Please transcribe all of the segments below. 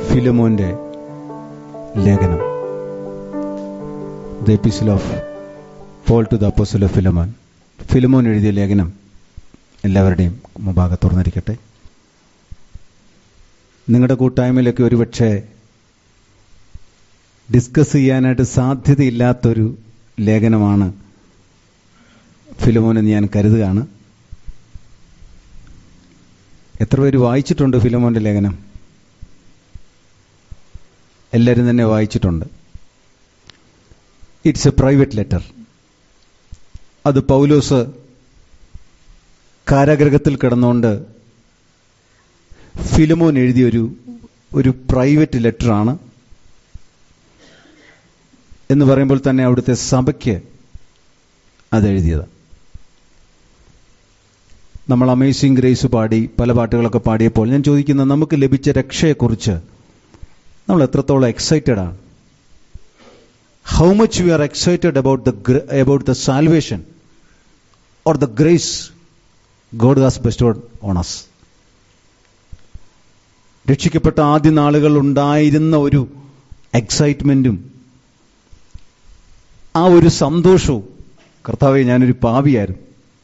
ഫിലമോന്റെ ലേഖനം the epistle of Paul to the apostle of Philemon Philemon എഴുതിയ ലേഖനം എല്ലാവരുടെയും മുമ്പാകെ തുറന്നിരിക്കട്ടെ നിങ്ങളുടെ കൂട്ടായ്മയിലൊക്കെ ഒരുപക്ഷെ ഡിസ്കസ് ചെയ്യാനായിട്ട് സാധ്യതയില്ലാത്തൊരു ലേഖനമാണ് ഫിലമോൻ എന്ന് ഞാൻ കരുതുകയാണ് എത്ര പേര് വായിച്ചിട്ടുണ്ട് ഫിലമോന്റെ ലേഖനം എല്ലാവരും തന്നെ വായിച്ചിട്ടുണ്ട് ഇറ്റ്സ് എ പ്രൈവറ്റ് ലെറ്റർ അത് പൗലോസ് കാരാഗ്രഹത്തിൽ കിടന്നുകൊണ്ട് ഫിലമോൻ എഴുതിയൊരു ഒരു പ്രൈവറ്റ് ലെറ്ററാണ് എന്ന് പറയുമ്പോൾ തന്നെ അവിടുത്തെ സഭയ്ക്ക് അതെഴുതിയത് നമ്മൾ അമേസിംഗ് ഗ്രേസ് പാടി പല പാട്ടുകളൊക്കെ പാടിയപ്പോൾ ഞാൻ ചോദിക്കുന്ന നമുക്ക് ലഭിച്ച രക്ഷയെക്കുറിച്ച് നമ്മൾ എത്രത്തോളം എക്സൈറ്റഡ് ആണ് how much we are excited about the about the salvation or the grace God has bestowed on us രക്ഷിക്കപ്പെട്ട ആദ്യ നാളുകൾ ഉണ്ടായിരുന്ന ഒരു എക്സൈറ്റ്മെന്റും ആ ഒരു സന്തോഷവും കർത്താവെ ഞാനൊരു പാവിയായിരുന്നു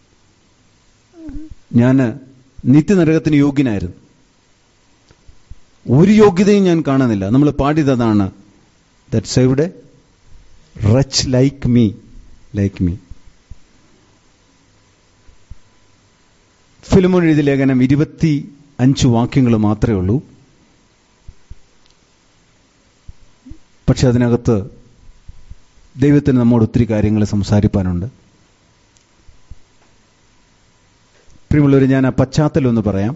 ഞാൻ നിത്യനരകത്തിന് യോഗ്യനായിരുന്നു ഒരു യോഗ്യതയും ഞാൻ കാണുന്നില്ല നമ്മൾ പാടിയതാണ് that saved wretch like me like me Philemon എഴുതിയ ലേഖനം ഇരുപത്തി അഞ്ച് വാക്യങ്ങൾ മാത്രമേ ഉള്ളൂ പക്ഷെ അതിനകത്ത് ദൈവത്തിന് നമ്മോട് ഒത്തിരി കാര്യങ്ങൾ സംസാരിപ്പാനുണ്ട് പ്രിയമുള്ളവർ ഞാൻ ആ പശ്ചാത്തലം ഒന്ന് പറയാം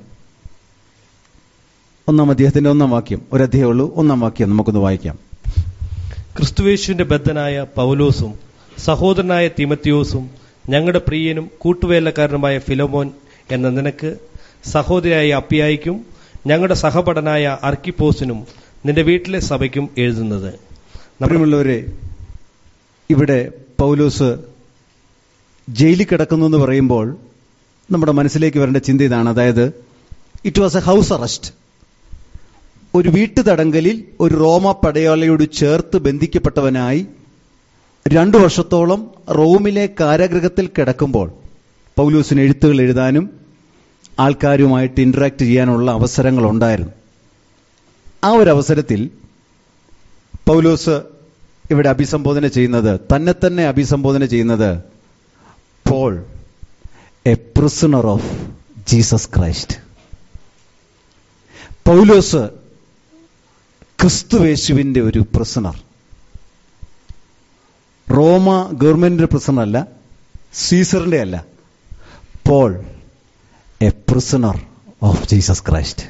ഒന്നാം അധ്യായത്തിന്റെ ഒന്നാം വാക്യം ഒരു അധ്യായം ഉള്ളൂ ഒന്നാം വാക്യം നമുക്കൊന്ന് വായിക്കാം ക്രിസ്തുവേശുവിന്റെ ബദ്ധനായ പൗലോസും സഹോദരനായ തിമത്തിയോസും ഞങ്ങളുടെ പ്രിയനും കൂട്ടുവേലക്കാരനുമായ ഫിലോമോൻ എന്ന നിനക്ക് സഹോദരിയായ അപ്പിയായിക്കും ഞങ്ങളുടെ സഹപടനായ അർക്കിപ്പോസിനും നിന്റെ വീട്ടിലെ സഭയ്ക്കും എഴുതുന്നത് പ്രിയമുള്ളവരെ ഇവിടെ പൗലോസ് ജയിലിൽ കിടക്കുന്നു എന്ന് പറയുമ്പോൾ നമ്മുടെ മനസ്സിലേക്ക് വരേണ്ട ചിന്ത ഇതാണ് അതായത് it was a house arrest ഒരു വീട്ടുതടങ്കലിൽ ഒരു റോമ പടയാളിയോട് ചേർത്ത് ബന്ധിക്കപ്പെട്ടവനായി രണ്ടു വർഷത്തോളം റോമിലെ കാരാഗൃഹത്തിൽ കിടക്കുമ്പോൾ പൗലൂസിന് എഴുത്തുകൾ എഴുതാനും ആൾക്കാരുമായിട്ട് ഇന്ററാക്ട് ചെയ്യാനുള്ള അവസരങ്ങൾ ഉണ്ടായിരുന്നു ആ ഒരു അവസരത്തിൽ പൗലോസ് ഇവിടെ അഭിസംബോധന ചെയ്യുന്നത് തന്നെ തന്നെ അഭിസംബോധന ചെയ്യുന്നത് Paul a prisoner of Jesus Christ Paulose ക്രിസ്തുവേശുവിന്റെ ഒരു പ്രിസണർ റോമ ഗവൺമെന്റിന്റെ പ്രിസണർ അല്ല സീസറിന്റെ അല്ല Paul a prisoner of Jesus Christ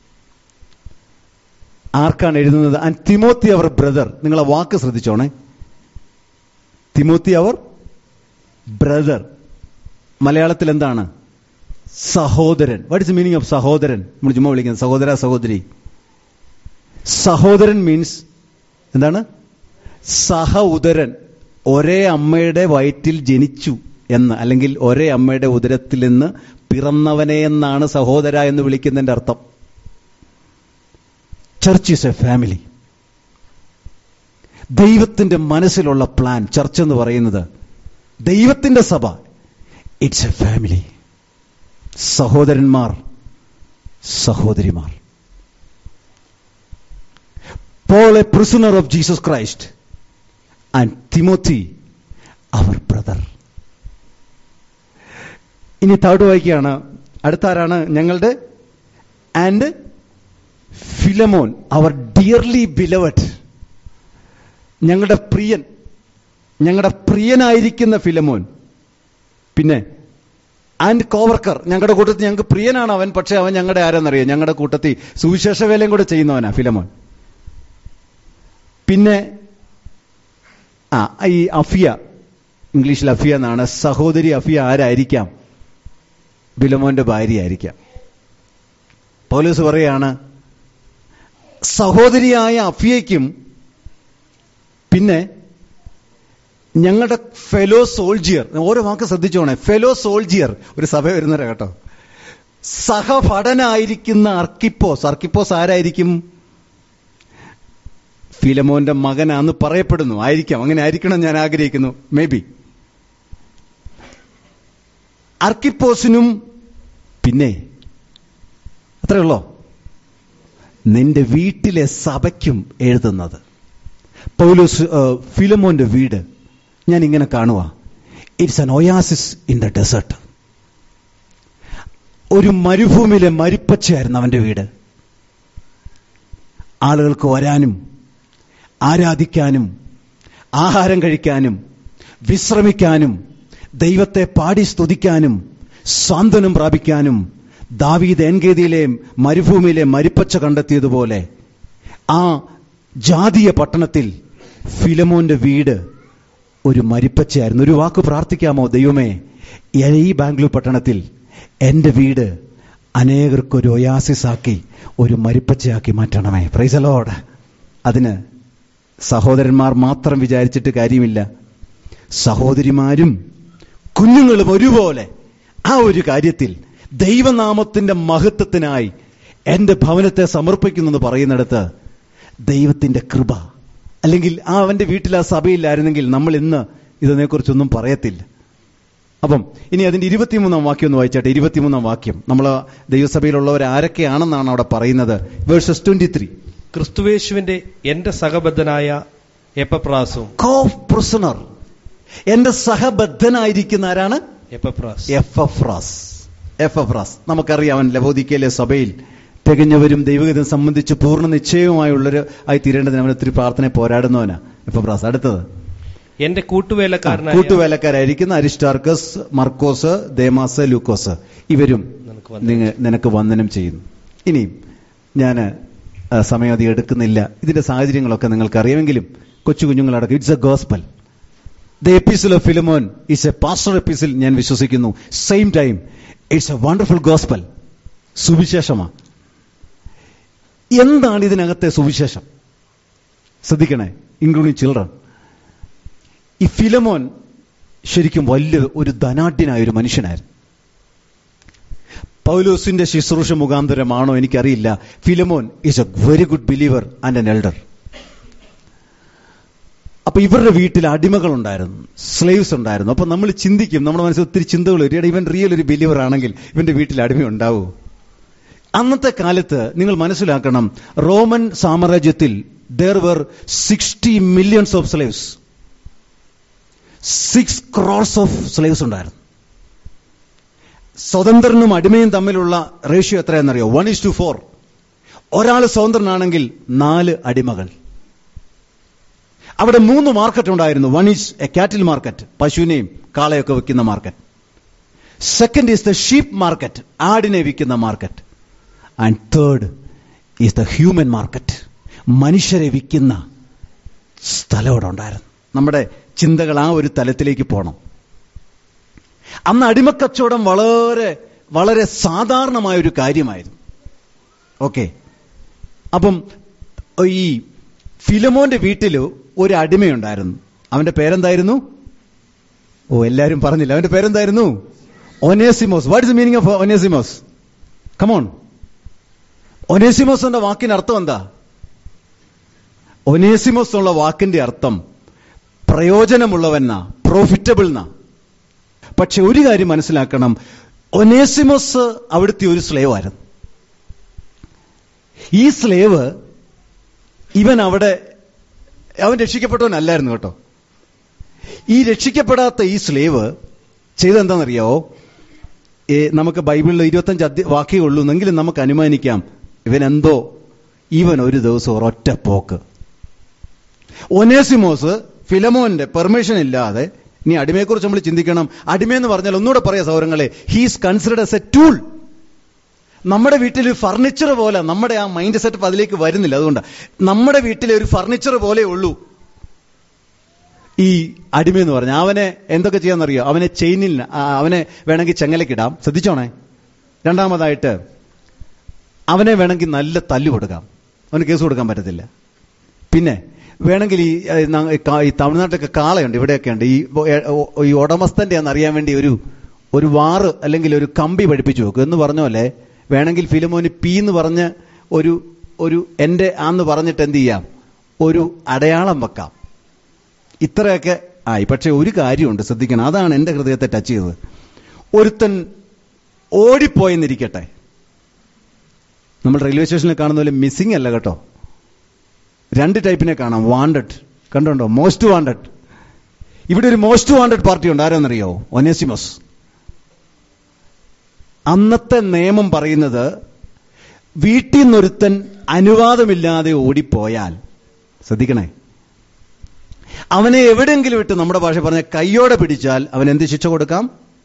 ആർക്കാണ് എഴുതുന്നത് ആൻഡ് തിമോത്തി അവർ ബ്രദർ നിങ്ങളെ വാക്ക് ശ്രദ്ധിച്ചോണേ തിമോത്തി അവർ ബ്രദർ മലയാളത്തിൽ എന്താണ് സഹോദരൻ വാട്ട് ഇസ് മീനിങ് ഓഫ് സഹോദരൻ നമ്മൾ ചുമ്മാ വിളിക്കുന്നത് സഹോദര സഹോദരി സഹോദരൻ മീൻസ് എന്താണ് സഹ ഉദരൻ ഒരേ അമ്മയുടെ വയറ്റിൽ ജനിച്ചു എന്ന് അല്ലെങ്കിൽ ഒരേ അമ്മയുടെ ഉദരത്തിൽ നിന്ന് പിറന്നവനെ എന്നാണ് സഹോദര എന്ന് വിളിക്കുന്നതിന്റെ അർത്ഥം ചർച്ച് ഈസ് എ ഫാമിലി ദൈവത്തിന്റെ മനസ്സിലുള്ള പ്ലാൻ ചർച്ച് എന്ന് പറയുന്നത് ദൈവത്തിന്റെ സഭ ഇറ്റ്സ് എ ഫാമിലി സഹോദരന്മാർ സഹോദരിമാർ Paul a prisoner of Jesus Christ and Timothy അവർ ബ്രദർ ഇനി തേർഡ് വായിക്കുകയാണ് അടുത്താരാണ് ഞങ്ങളുടെ ആൻഡ് ഫിലമോൻ അവർ ഡിയർലി ബിലവഡ് ഞങ്ങളുടെ പ്രിയൻ ഞങ്ങളുടെ പ്രിയനായിരിക്കുന്ന ഫിലമോൻ പിന്നെ ആൻഡ് കോവർക്കർ ഞങ്ങളുടെ കൂട്ടത്തിൽ ഞങ്ങൾക്ക് പ്രിയനാണ് അവൻ പക്ഷെ അവൻ ഞങ്ങളുടെ ആരെന്നറിയാം ഞങ്ങളുടെ കൂട്ടത്തിൽ സുവിശേഷ വേലയും കൂടെ ചെയ്യുന്നവനാ ഫിലമോൻ പിന്നെ ആ ഈ അഫിയ ഇംഗ്ലീഷിൽ അഫിയ എന്നാണ് സഹോദരി അഫിയ ആരായിരിക്കാം ഫിലമോന്റെ ഭാര്യയായിരിക്കാം പൗലോസ് പറയാണ് സഹോദരിയായ അഫിയയ്ക്കും പിന്നെ ഞങ്ങളുടെ ഫെലോ സോൾജിയർ ഓരോ വാക്ക് ശ്രദ്ധിച്ചോണേ ഫെലോ സോൾജിയർ ഒരു സഭ വരുന്നവരാ കേട്ടോ സഹഭടനായിരിക്കുന്ന അർക്കിപ്പോസ് അർക്കിപ്പോസ് ആരായിരിക്കും ഫിലമോന്റെ മകനാന്ന് പറയപ്പെടുന്നു ആയിരിക്കാം അങ്ങനെ ആയിരിക്കണം ഞാൻ ആഗ്രഹിക്കുന്നു മേ ബി അർക്കിപ്പോസിനും പിന്നെ അത്രയുള്ളോ നിന്റെ വീട്ടിലെ സഭയ്ക്കും എഴുതുന്നത് പൗലോസ് ഏഹ്, ഫിലമോന്റെ വീട് ഞാൻ ഇങ്ങനെ കാണുക ഇറ്റ്സ് അൻ ഒയാസിസ് ഇൻ ദ ഡെസേർട്ട് ഒരു മരുഭൂമിയിലെ മരുപ്പച്ചയായിരുന്നു അവന്റെ വീട് ആളുകൾക്ക് വരാനും ആരാധിക്കാനും ആഹാരം കഴിക്കാനും വിശ്രമിക്കാനും ദൈവത്തെ പാടി സ്തുതിക്കാനും സാന്ത്വനം പ്രാപിക്കാനും ദാവീദ് എൻഗേദിയിലെ മരുഭൂമിയിലെ മരുപ്പച്ച കണ്ടെത്തിയതുപോലെ ആ ജാതീയ പട്ടണത്തിൽ ഫിലമോന്റെ വീട് ഒരു മരിപ്പച്ചയായിരുന്നു ഒരു വാക്ക് പ്രാർത്ഥിക്കാമോ ദൈവമേ ഈ ബാംഗ്ലൂർ പട്ടണത്തിൽ എന്റെ വീട് അനേകർക്കൊരു ഒയാസിസാക്കി ഒരു മരിപ്പച്ചയാക്കി മാറ്റണമേ പ്രൈസലോട് അതിന് സഹോദരന്മാർ മാത്രം വിചാരിച്ചിട്ട് കാര്യമില്ല സഹോദരിമാരും കുഞ്ഞുങ്ങളും ഒരുപോലെ ആ ഒരു കാര്യത്തിൽ ദൈവനാമത്തിന്റെ മഹത്വത്തിനായി എന്റെ ഭവനത്തെ സമർപ്പിക്കുന്നു എന്ന് പറയുന്നിടത്ത് ദൈവത്തിന്റെ കൃപ അല്ലെങ്കിൽ ആ അവന്റെ വീട്ടിൽ ആ സഭയില്ലായിരുന്നെങ്കിൽ നമ്മൾ ഇന്ന് ഇതിനെക്കുറിച്ചൊന്നും പറയത്തില്ല അപ്പം ഇനി അതിന്റെ ഇരുപത്തിമൂന്നാം വാക്യം ഒന്ന് വായിച്ചാട്ടെ ഇരുപത്തിമൂന്നാം വാക്യം നമ്മൾ ദൈവസഭയിലുള്ളവർ ആരൊക്കെയാണെന്നാണ് അവിടെ പറയുന്നത് വേഴ്സസ് ട്വന്റി ത്രീ ക്രിസ്തുവേശുവിന്റെ എന്റെ സഹബദ്ധനായ എപ്പപ്രാസും കോഫ് പ്രിസണർ എന്റെ സഹബദ്ധനായിരിക്കുന്ന ആരാണ് എപ്പപ്രാസ് എഫഫ്രാസ് എഫഫ്രാസ് നമുക്കറിയാം അവൻ ലവോദിക്കയിലെ സഭയിൽ തികഞ്ഞവരും ദൈവഗതം സംബന്ധിച്ച് പൂർണ്ണ നിശ്ചയവുമായുള്ളൊരു ആയി തീരേണ്ടതിന് അവൻ ഒത്തിരി പ്രാർത്ഥന പോരാടുന്നവനാ എഫഫ്രാസ് അടുത്തത് എന്റെ കൂട്ടുവേലക്കാരനായ കൂട്ടുവേലക്കാരായിരിക്കുന്ന അരിസ്റ്റാർക്കസ് മർക്കോസ് ദേമാസ് ലൂക്കോസ് ഇവരും നിനക്ക് വന്ദനം. നിങ്ങ- നിനക്ക് വന്ദനം ചെയ്യുന്നു ഇനിയും ഞാൻ സമയം അധികം എടുക്കുന്നില്ല ഇതിന്റെ സാഹചര്യങ്ങളൊക്കെ നിങ്ങൾക്ക് അറിയാമെങ്കിലും കൊച്ചു കുഞ്ഞുങ്ങളടക്കം it's a gospel the epistle of Philemon it's a pastor epistle ഞാൻ വിശ്വസിക്കുന്നു same time it's a wonderful gospel സുവിശേഷമാണ് എന്താണ് ഇതിനകത്തെ സുവിശേഷം ശ്രദ്ധിക്കണേ ഇൻക്ലൂഡിങ് ചിൽഡ്രൻ ഈ ഫിലമോൻ ശരിക്കും വലിയ ഒരു ധനാഢ്യനായ ഒരു മനുഷ്യനായിരുന്നു പൗലോസിന്റെ ശുശ്രൂഷ മുഖാന്തരമാണോ എനിക്കറിയില്ല Philemon is a very good believer and an elder അപ്പൊ ഇവരുടെ വീട്ടിൽ അടിമകൾ ഉണ്ടായിരുന്നു സ്ലേവ്സ് ഉണ്ടായിരുന്നു അപ്പൊ നമ്മൾ ചിന്തിക്കും നമ്മുടെ മനസ്സിൽ ഒത്തിരി ചിന്തകൾ വരും എടാ, ഇവൻ റിയൽ ഒരു ബിലീവർ ആണെങ്കിൽ ഇവന്റെ വീട്ടിൽ അടിമ ഉണ്ടാവൂ അന്നത്തെ കാലത്ത് നിങ്ങൾ മനസ്സിലാക്കണം റോമൻ സാമ്രാജ്യത്തിൽ there were sixty millions of slaves six crores of slaves ഉണ്ടായിരുന്നു സ്വതന്ത്രനും അടിമയും തമ്മിലുള്ള റേഷ്യോ എത്രയാണെന്നറിയോ വൺ ഇസ് ടു ഫോർ ഒരാൾ സ്വതന്ത്രനാണെങ്കിൽ നാല് അടിമകൾ അവിടെ മൂന്ന് മാർക്കറ്റ് ഉണ്ടായിരുന്നു one is a cattle market പശുവിനെയും കാളയൊക്കെ വിൽക്കുന്ന market second is the sheep market ആടിനെ വിൽക്കുന്ന market and third is the human market മനുഷ്യരെ വിൽക്കുന്ന സ്ഥലം അവിടെ ഉണ്ടായിരുന്നു നമ്മുടെ ചിന്തകൾ ആ ഒരു തലത്തിലേക്ക് പോകണം അന്ന് അടിമക്കച്ചവടം വളരെ വളരെ സാധാരണമായ ഒരു കാര്യമായിരുന്നു ഓക്കെ അപ്പം ഈ ഫിലമോന്റെ വീട്ടിൽ ഒരു അടിമയുണ്ടായിരുന്നു അവന്റെ പേരെന്തായിരുന്നു ഓ എല്ലാരും പറഞ്ഞില്ല അവന്റെ പേരെന്തായിരുന്നു Onesimus what is the meaning of Onesimus come on Onesimus എന്ന വാക്കിന് അർത്ഥം എന്താ ഒനേസിമോസ് എന്നുള്ള വാക്കിന്റെ അർത്ഥം പ്രയോജനമുള്ളവെന്ന പ്രോഫിറ്റബിൾ എന്നാ പക്ഷെ ഒരു കാര്യം മനസ്സിലാക്കണം ഒനേസിമോസ് അവിടുത്തെ ഒരു സ്ലേവ് ആയിരുന്നു ഈ സ്ലേവ് ഇവൻ അവിടെ അവൻ രക്ഷിക്കപ്പെട്ടവനല്ലായിരുന്നു കേട്ടോ ഈ രക്ഷിക്കപ്പെടാത്ത ഈ സ്ലേവ് ചെയ്തെന്താണെന്നറിയാവോ ഏ, നമുക്ക് ബൈബിളിൽ ഇരുപത്തഞ്ച് അധ്യ വാക്യേ ഉള്ളൂ എങ്കിലും നമുക്ക് അനുമാനിക്കാം ഇവൻ എന്തോ ഇവൻ ഒരു ദിവസം ഒരൊറ്റ പോക്ക് ഒനേസിമോസ് ഫിലമോന്റെ പെർമിഷൻ ഇല്ലാതെ ഇനി അടിമയെക്കുറിച്ച് നമ്മൾ ചിന്തിക്കണം അടിമയെന്ന് പറഞ്ഞാൽ ഒന്നുകൂടെ പറയാം സൗരങ്ങളെ he's considered as a tool നമ്മുടെ വീട്ടിൽ ഫർണിച്ചർ പോലെ നമ്മുടെ ആ മൈൻഡ് സെറ്റപ്പ് അതിലേക്ക് വരുന്നില്ല അതുകൊണ്ട് നമ്മുടെ വീട്ടിലെ ഒരു ഫർണിച്ചർ പോലെ ഉള്ളൂ ഈ അടിമയെന്ന് പറഞ്ഞ അവനെ എന്തൊക്കെ ചെയ്യാന്നറിയോ അവനെ ചെയിനിൽ ആ, അവനെ വേണമെങ്കിൽ ചെങ്ങലക്കിടാം ശ്രദ്ധിച്ചോണേ രണ്ടാമതായിട്ട് അവനെ വേണമെങ്കിൽ നല്ല തല്ലു കൊടുക്കാം അവന് കേസ് കൊടുക്കാൻ പറ്റത്തില്ല പിന്നെ വേണമെങ്കിൽ ഈ ഏ, ന- കാ- ഈ തമിഴ്നാട്ടിലൊക്കെ കാളയുണ്ട് ഇവിടെയൊക്കെ ഉണ്ട് ഈ ഒ- ഏ- ഒ- ഈ ഉടമസ്ഥന്റെ അറിയാൻ വേണ്ടി ഒരു ഒരു വാറ് അല്ലെങ്കിൽ ഒരു കമ്പി പഠിപ്പിച്ചു വെക്കും എന്ന് പറഞ്ഞ പോലെ വേണമെങ്കിൽ ഫിലിമോന് പി എന്ന് പറഞ്ഞ് ഒരു ഒരു എന്റെ ആന്ന് പറഞ്ഞിട്ട് എന്ത് ചെയ്യാം ഒരു അടയാളം വെക്കാം ഇത്രയൊക്കെ ആയി പക്ഷെ ഒരു കാര്യമുണ്ട് ശ്രദ്ധിക്കണം അതാണ് എൻ്റെ ഹൃദയത്തെ ടച്ച് ചെയ്തത് ഒരുത്തൻ ഓടിപ്പോയെന്നിരിക്കട്ടെ നമ്മൾ റെയിൽവേ സ്റ്റേഷനിൽ കാണുന്ന പോലെ മിസ്സിംഗ് അല്ല കേട്ടോ രണ്ട് ടൈപ്പിനെ കാണാം വാണ്ടഡ് കണ്ടുണ്ടോ മോസ്റ്റ് വാണ്ടഡ് ഇവിടെ ഒരു മോസ്റ്റ് വാണ്ടഡ് പാർട്ടി ഉണ്ട് ആരാന്നറിയോ ഒനേസിമസ് അന്നത്തെ നിയമം പറയുന്നത് വീട്ടിൽ നിന്നൊരുത്തൻ അനുവാദമില്ലാതെ ഓടിപ്പോയാൽ ശ്രദ്ധിക്കണേ അവനെ എവിടെയെങ്കിലും ഇട്ട് നമ്മുടെ ഭാഷ പറഞ്ഞ കയ്യോടെ പിടിച്ചാൽ അവൻ എന്ത് ശിക്ഷ കൊടുക്കാം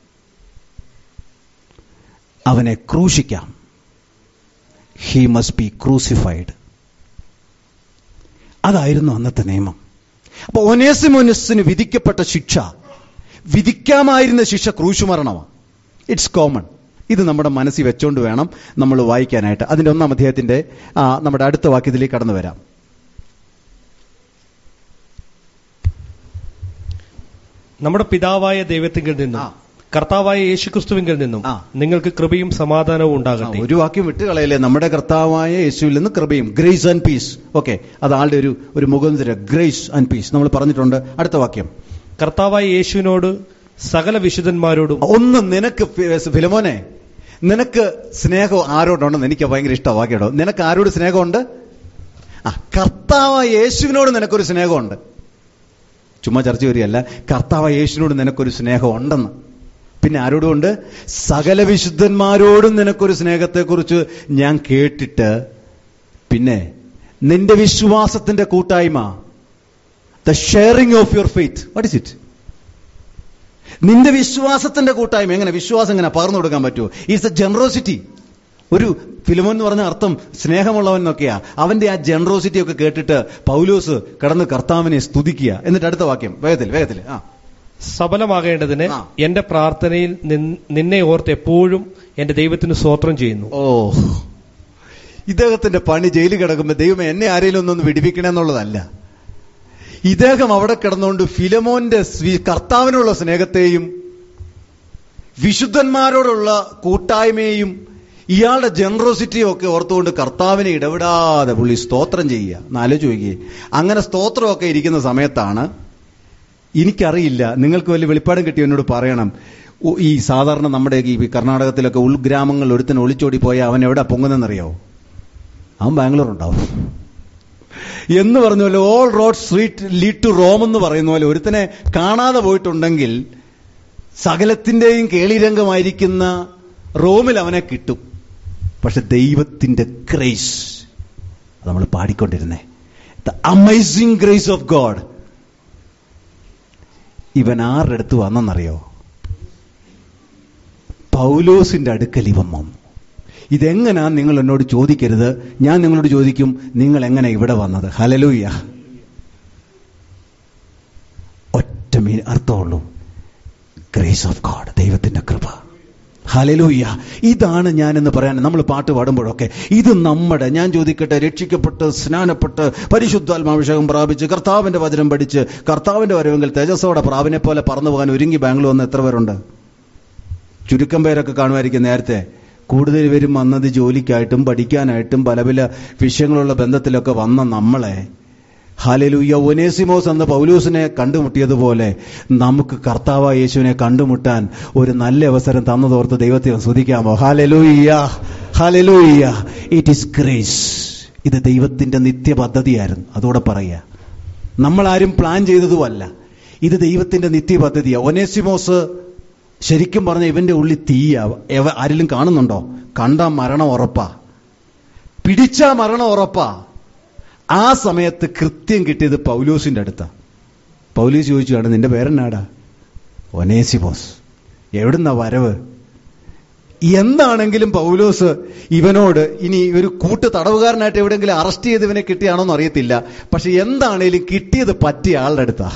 അവനെ ക്രൂശിക്കാം ഹി മസ്റ്റ് ബി ക്രൂസിഫൈഡ് അതായിരുന്നു അന്നത്തെ നിയമം അപ്പൊ ഒനേസിമോനസിന് വിധിക്കപ്പെട്ട ശിക്ഷ വിധിക്കാമായിരുന്ന ശിക്ഷ ക്രൂശുമരണമാണ് ഇറ്റ്സ് കോമൺ ഇത് നമ്മുടെ മനസ്സിൽ വെച്ചോണ്ട് വേണം നമ്മൾ വായിക്കാനായിട്ട് അതിന്റെ ഒന്നാം അധ്യായത്തിന്റെ ആ, നമ്മുടെ അടുത്ത വാക്യത്തിലേക്ക് കടന്നു വരാം നമ്മുടെ പിതാവായ ദൈവത്തിങ്കിൽ നിന്നും ആ. കർത്താവായ യേശുക്രിസ്തുവിങ്കിൽ നിന്നും ആ. നിങ്ങൾക്ക് കൃപയും സമാധാനവും ആ, ഉണ്ടാകട്ടെ ഒരു വാക്യം വിട്ടുകളയല്ലേ നമ്മുടെ കർത്താവായ യേശുവിൽ നിന്ന് കൃപയും ഗ്രേസ് ആൻഡ് പീസ് ഓക്കെ അത് ആളുടെ ഒരു ഒരു മുഖന്തര ഗ്രേസ് ആൻഡ് പീസ് നമ്മൾ പറഞ്ഞിട്ടുണ്ട് അടുത്ത വാക്യം കർത്താവായ യേശുവിനോട് സകല വിശുദ്ധന്മാരോടും ഒന്ന് നിനക്ക് ഫി- ഫിലമോനെ നിനക്ക് സ്നേഹം ആരോടുണ്ടെന്ന് എനിക്ക് ഭയങ്കര ഇഷ്ടമാണ് വാക്യടോ നിനക്ക് ആരോട് സ്നേഹമുണ്ട് ആ കർത്താവായ യേശുവിനോട് നിനക്കൊരു സ്നേഹമുണ്ട് ചുമ്മാ ചർച്ച വരികയല്ല കർത്താവായ യേശുവിനോട് നിനക്കൊരു സ്നേഹം ഉണ്ടെന്ന് പിന്നെ ആരോടും ഉണ്ട് സകല വിശുദ്ധന്മാരോടും നിനക്കൊരു സ്നേഹത്തെക്കുറിച്ച് ഞാൻ കേട്ടിട്ട് പിന്നെ നിന്റെ വിശ്വാസത്തിന്റെ കൂട്ടായ്മ the sharing of your faith what is it നിന്റെ വിശ്വാസത്തിന്റെ കൂട്ടായ്മ എങ്ങനെ വിശ്വാസം എങ്ങനെ പകർന്നു കൊടുക്കാൻ പറ്റുമോ ഈസ് എ ജനറോസിറ്റി ഒരു ഫിലിമോൻ എന്ന് പറഞ്ഞ അർത്ഥം സ്നേഹമുള്ളവൻ എന്നൊക്കെയാ അവന്റെ ആ ജനറോസിറ്റി ഒക്കെ കേട്ടിട്ട് പൗലോസ് കടന്ന് കർത്താവിനെ സ്തുതിക്കുക എന്നിട്ട് അടുത്ത വാക്യം വേഗത്തിൽ വേഗത്തിൽ ആ സഫലമാകേണ്ടതിന് ആ. എന്റെ പ്രാർത്ഥനയിൽ നിൻ- നിന്നെ ഓർത്ത് എപ്പോഴും എന്റെ ദൈവത്തിന് സ്തോത്രം ചെയ്യുന്നു ഓ ഇദ്ദേഹത്തിന്റെ പണി ജയിലിൽ കിടക്കുമ്പോ ദൈവം എന്നെ ആരെങ്കിലും ഒന്നൊന്ന് വിടിപ്പിക്കണേ എന്നുള്ളതല്ല ഇദ്ദേഹം അവിടെ കിടന്നുകൊണ്ട് ഫിലമോന്റെ സ്വീ- കർത്താവിനുള്ള സ്നേഹത്തെയും വിശുദ്ധന്മാരോടുള്ള കൂട്ടായ്മയും ഇയാളുടെ ജനറോസിറ്റിയും ഒക്കെ ഓർത്തുകൊണ്ട് കർത്താവിനെ ഇടപെടാതെ പുള്ളി സ്തോത്രം ചെയ്യുക എന്നാലോ ചോദിക്കുകയെ അങ്ങനെ സ്തോത്രമൊക്കെ ഇരിക്കുന്ന സമയത്താണ് എനിക്കറിയില്ല നിങ്ങൾക്ക് വലിയ വെളിപ്പാടും കിട്ടി എന്നോട് പറയണം ഉ- ഈ സാധാരണ നമ്മുടെ ഈ കർണാടകത്തിലൊക്കെ ഉൾഗ്രാമങ്ങളിൽ ഒരുത്തൻ ഒളിച്ചോടി പോയാൽ അവൻ എവിടെ പൊങ്ങുന്നെന്നറിയോ അവൻ ബാംഗ്ലൂർ ഉണ്ടാവും എന്ന് പറഞ്ഞ പോലെ all road street lead to Rome എന്ന് പറയുന്ന പോലെ ഒരുത്തനെ കാണാതെ പോയിട്ടുണ്ടെങ്കിൽ സകലത്തിന്റെയും കേളിരംഗമായിരിക്കുന്ന റോമിൽ അവനെ കിട്ടും പക്ഷെ ദൈവത്തിന്റെ ഗ്രേസ് അത് നമ്മൾ പാടിക്കൊണ്ടിരുന്നേ the amazing grace of God ഇവൻ ആരുടെ അടുത്ത് വന്നെന്നറിയോ പൗലോസിന്റെ അടുക്കൽ ഇവൻ വന്നു ഇതെങ്ങനാ നിങ്ങൾ എന്നോട് ചോദിക്കരുത് ഞാൻ നിങ്ങളോട് ചോദിക്കും നിങ്ങൾ എങ്ങനെ ഇവിടെ വന്നത് ഹലലൂയ്യ ഒറ്റ മീൻ അർത്ഥമുള്ളൂ ഗ്രേസ് ഓഫ് ഗോഡ് ദൈവത്തിന്റെ കൃപ ഹലലൂയ്യ ഇതാണ് ഞാനെന്ന് പറയാൻ നമ്മൾ പാട്ട് പാടുമ്പോഴൊക്കെ ഇത് നമ്മുടെ ഞാൻ ചോദിക്കട്ടെ രക്ഷിക്കപ്പെട്ട് സ്നാനപ്പെട്ട് പരിശുദ്ധാത്മാഭിഷേകം പ്രാപിച്ച് കർത്താവിന്റെ വചനം പഠിച്ച് കർത്താവിന്റെ വരവെങ്കിൽ തേജസ്സോടെ പ്രാവിനെ പോലെ പറന്നു പോകാൻ ഒരുങ്ങി ബാംഗ്ലൂർ വന്ന് എത്ര പേരുണ്ട് ചുരുക്കം പേരൊക്കെ കാണുമായിരിക്കും നേരത്തെ കൂടുതൽ പേരും വന്നത് ജോലിക്കായിട്ടും പഠിക്കാനായിട്ടും പല പല വിഷയങ്ങളുള്ള ബന്ധത്തിലൊക്കെ വന്ന നമ്മളെ ഹാലലൂയ ഒനേസിമോസ് എന്ന പൗലൂസിനെ കണ്ടുമുട്ടിയതുപോലെ നമുക്ക് കർത്താവ യേശുവിനെ കണ്ടുമുട്ടാൻ ഒരു നല്ല അവസരം തന്നതോർത്ത് ദൈവത്തെ സ്തുതിക്കാമോ hallelujah hallelujah it is grace ഇത് ദൈവത്തിന്റെ നിത്യ പദ്ധതിയായിരുന്നു അതോടെ പറയുക നമ്മളാരും പ്ലാൻ ചെയ്തതുമല്ല ഇത് ദൈവത്തിന്റെ നിത്യ പദ്ധതിയാ ഒനേസിമോസ് ശരിക്കും പറഞ്ഞ ഇവന്റെ ഉള്ളിൽ തീയ എവ ആരെങ്കിലും കാണുന്നുണ്ടോ കണ്ട മരണം ഉറപ്പാ പിടിച്ച മരണം ഉറപ്പാ ആ സമയത്ത് കൃത്യം കിട്ടിയത് പൗലോസിന്റെ അടുത്താ പൗലോസ് ചോദിച്ചു നിന്റെ പേരെന്നാടാ ഒനേസിമോസ് എവിടുന്നാ വരവ് എന്താണെങ്കിലും പൗലോസ് ഇവനോട് ഇനി ഒരു കൂട്ട് തടവുകാരനായിട്ട് എവിടെയെങ്കിലും അറസ്റ്റ് ചെയ്ത് ഇവനെ കിട്ടിയാണോ എന്ന് അറിയത്തില്ല പക്ഷെ എന്താണേലും കിട്ടിയത് പറ്റിയ ആളുടെ അടുത്താ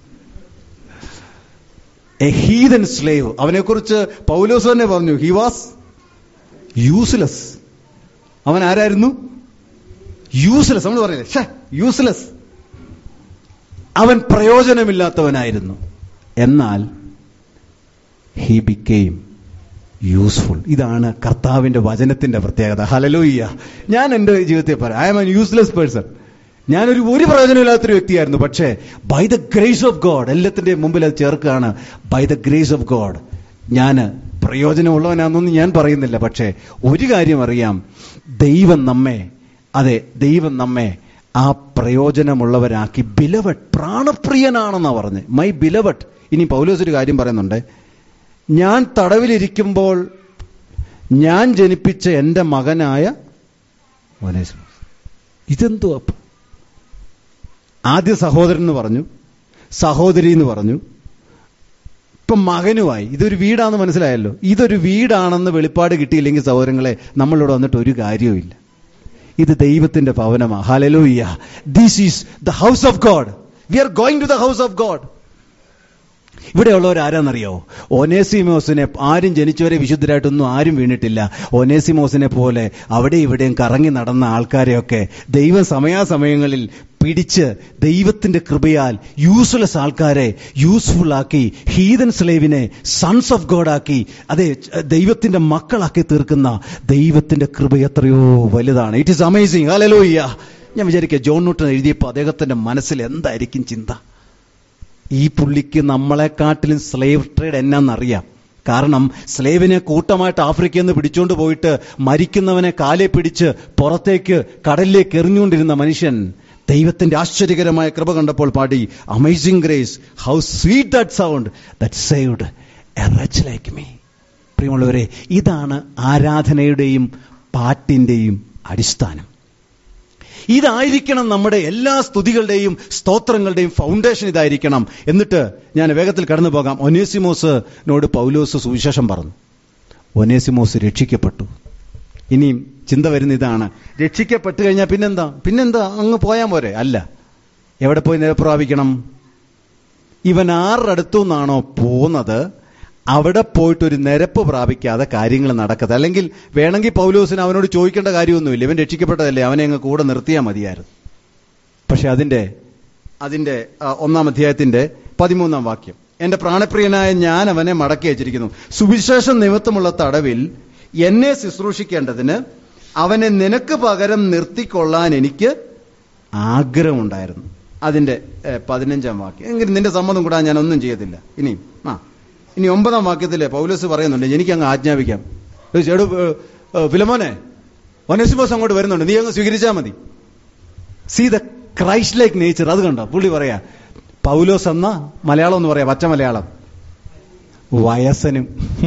എ ഹീതൻ സ്ലേവ് അവനെക്കുറിച്ച് പൗലോസ് തന്നെ പറഞ്ഞു ഹി വാസ് യൂസ്ലെസ് അവൻ ആരായിരുന്നു യൂസ്ലെസ് നമ്മൾ പറയില്ലേ ഷേ യൂസ്ലെസ് അവൻ പ്രയോജനമില്ലാത്തവനായിരുന്നു എന്നാൽ ഹി ബിക്കെയിം യൂസ്ഫുൾ ഇതാണ് കർത്താവിന്റെ വചനത്തിന്റെ പ്രത്യേകത ഹലലൂയ്യ ഞാൻ എൻ്റെ ജീവിതത്തെ പറയാം I am an useless person ഞാനൊരു ഒരു പ്രയോജനമില്ലാത്തൊരു വ്യക്തിയായിരുന്നു പക്ഷേ by the grace of God എല്ലാത്തിന്റെയും മുമ്പിൽ അത് ചേർക്കുകയാണ് by the grace of God ഞാൻ പ്രയോജനമുള്ളവനാണെന്നൊന്നും ഞാൻ പറയുന്നില്ല പക്ഷേ ഒരു കാര്യം അറിയാം ദൈവം നമ്മെ അതെ ദൈവം നമ്മെ ആ പ്രയോജനമുള്ളവരാക്കി ബിലവട്ട് പ്രാണപ്രിയനാണെന്നാ പറഞ്ഞ് മൈ ബിലവട്ട് ഇനി പൗലോസ് ഒരു കാര്യം പറയുന്നുണ്ട് ഞാൻ തടവിലിരിക്കുമ്പോൾ ഞാൻ ജനിപ്പിച്ച എൻ്റെ മകനായ ഒനേസിമോസ് ഇതെന്തോ അപ്പം ആദ്യ സഹോദരൻ എന്ന് പറഞ്ഞു സഹോദരി എന്ന് പറഞ്ഞു ഇപ്പം മകനുമായി ഇതൊരു വീടാണെന്ന് മനസ്സിലായല്ലോ ഇതൊരു വീടാണെന്ന് വെളിപ്പാട് കിട്ടിയില്ലെങ്കിൽ സഹോദരങ്ങളെ നമ്മളിവിടെ വന്നിട്ട് ഒരു കാര്യവുമില്ല ഇത് ദൈവത്തിന്റെ ഭവനമാ hallelujah this is the house of God we are going to the house of God ഇവിടെയുള്ളവർ ആരാന്നറിയോ ഒനേസിമോസിനെ ആരും ജനിച്ചവരെ വിശുദ്ധരായിട്ടൊന്നും ആരും വീണിട്ടില്ല ഒനേസിമോസിനെ പോലെ അവിടെ ഇവിടെയും കറങ്ങി നടന്ന ആൾക്കാരെയൊക്കെ ദൈവം സമയാസമയങ്ങളിൽ പിടിച്ച് ദൈവത്തിന്റെ കൃപയാൽ യൂസ്ലെസ് ആൾക്കാരെ യൂസ്ഫുൾ ആക്കി ഹീതൻ സ്ലേവിനെ സൺസ് ഓഫ് ഗോഡ് ആക്കി അതെ ദൈവത്തിന്റെ മക്കളാക്കി തീർക്കുന്ന ദൈവത്തിന്റെ കൃപ എത്രയോ വലുതാണ് ഇറ്റ് ഈസ് അമേസിങ് ഹലലോയ്യ ഞാൻ വിചാരിക്കുക ജോൺ ന്യൂട്ടൺ എഴുതിയപ്പോൾ അദ്ദേഹത്തിന്റെ മനസ്സിൽ എന്തായിരിക്കും ചിന്ത ഈ പുള്ളിക്ക് നമ്മളെക്കാട്ടിലും സ്ലേവ് ട്രേഡ് എന്നാന്നറിയാം കാരണം സ്ലേവിനെ കൂട്ടമായിട്ട് ആഫ്രിക്കയിൽ നിന്ന് പിടിച്ചുകൊണ്ട് പോയിട്ട് മരിക്കുന്നവനെ കാലെ പിടിച്ച് പുറത്തേക്ക് കടലിലേക്ക് എറിഞ്ഞുകൊണ്ടിരുന്ന മനുഷ്യൻ ദൈവത്തിന്റെ ആശ്ചര്യകരമായ കൃപ കണ്ടപ്പോൾ പാടി amazing grace how sweet that sound that saved a wretch like me പ്രിയമുള്ളവരെ ഇതാണ് ആരാധനയുടെയും പാട്ടിന്റെയും അടിസ്ഥാനം ഇതായിരിക്കണം നമ്മുടെ എല്ലാ സ്തുതികളുടെയും സ്തോത്രങ്ങളുടെയും ഫൗണ്ടേഷൻ ഇതായിരിക്കണം എന്നിട്ട് ഞാൻ വേഗത്തിൽ കടന്നു പോകാം ഒനേസിമോസിനോട് പൗലോസ് സുവിശേഷം പറഞ്ഞു ഒനേസിമോസ് രക്ഷിക്കപ്പെട്ടു ഇനിയും ചിന്ത വരുന്ന ഇതാണ് രക്ഷിക്കപ്പെട്ടു കഴിഞ്ഞാൽ പിന്നെന്താ പിന്നെന്താ അങ്ങ് പോയാൽ പോരെ അല്ല എവിടെ പോയി നിലപ്രാപിക്കണം ഇവൻ ആരുടെ അടുത്തു നിന്നാണോ പോകുന്നത് അവിടെ പോയിട്ട് ഒരു നിരപ്പ് പ്രാപിക്കാതെ കാര്യങ്ങൾ നടക്കരുത് അല്ലെങ്കിൽ വേണമെങ്കിൽ പൗലോസിന് അവനോട് ചോദിക്കേണ്ട കാര്യമൊന്നുമില്ല ഇവൻ രക്ഷിക്കപ്പെട്ടതല്ലേ അവനെ അങ്ങ് കൂടെ നിർത്തിയാൽ മതിയായിരുന്നു പക്ഷെ അതിന്റെ അതിന്റെ ആ, ഒന്നാം അധ്യായത്തിന്റെ പതിമൂന്നാം വാക്യം എന്റെ പ്രാണപ്രിയനായ ഞാൻ അവനെ മടക്കി അയച്ചിരിക്കുന്നു സുവിശേഷം നിമിത്തമുള്ള തടവിൽ എന്നെ ശുശ്രൂഷിക്കേണ്ടതിന് അവനെ നിനക്ക് പകരം നിർത്തിക്കൊള്ളാൻ എനിക്ക് ആഗ്രഹമുണ്ടായിരുന്നു അതിന്റെ ഏ, പതിനഞ്ചാം വാക്യം എങ്കിലും നിന്റെ സമ്മതം കൂടാൻ ഞാൻ ഒന്നും ചെയ്യത്തില്ല ഇനിയും ആ ഇനി ഒമ്പതാം വാക്യത്തിലെ പൗലോസ് പറയുന്നുണ്ട് എനിക്ക് അങ്ങ് ആജ്ഞാപിക്കാം ഏ, ചേടു ഏ, ഏ, ഫിലമോനെ ഒനസിമോസ് അങ്ങോട്ട് വരുന്നുണ്ട് നീ അങ്ങ് സ്വീകരിച്ചാൽ മതി see the Christ like nature അത് കണ്ടോ പുള്ളി പറയാ പൗലോസ് എന്ന മലയാളം എന്ന് പറയാ പച്ച മലയാളം വയസ്സനും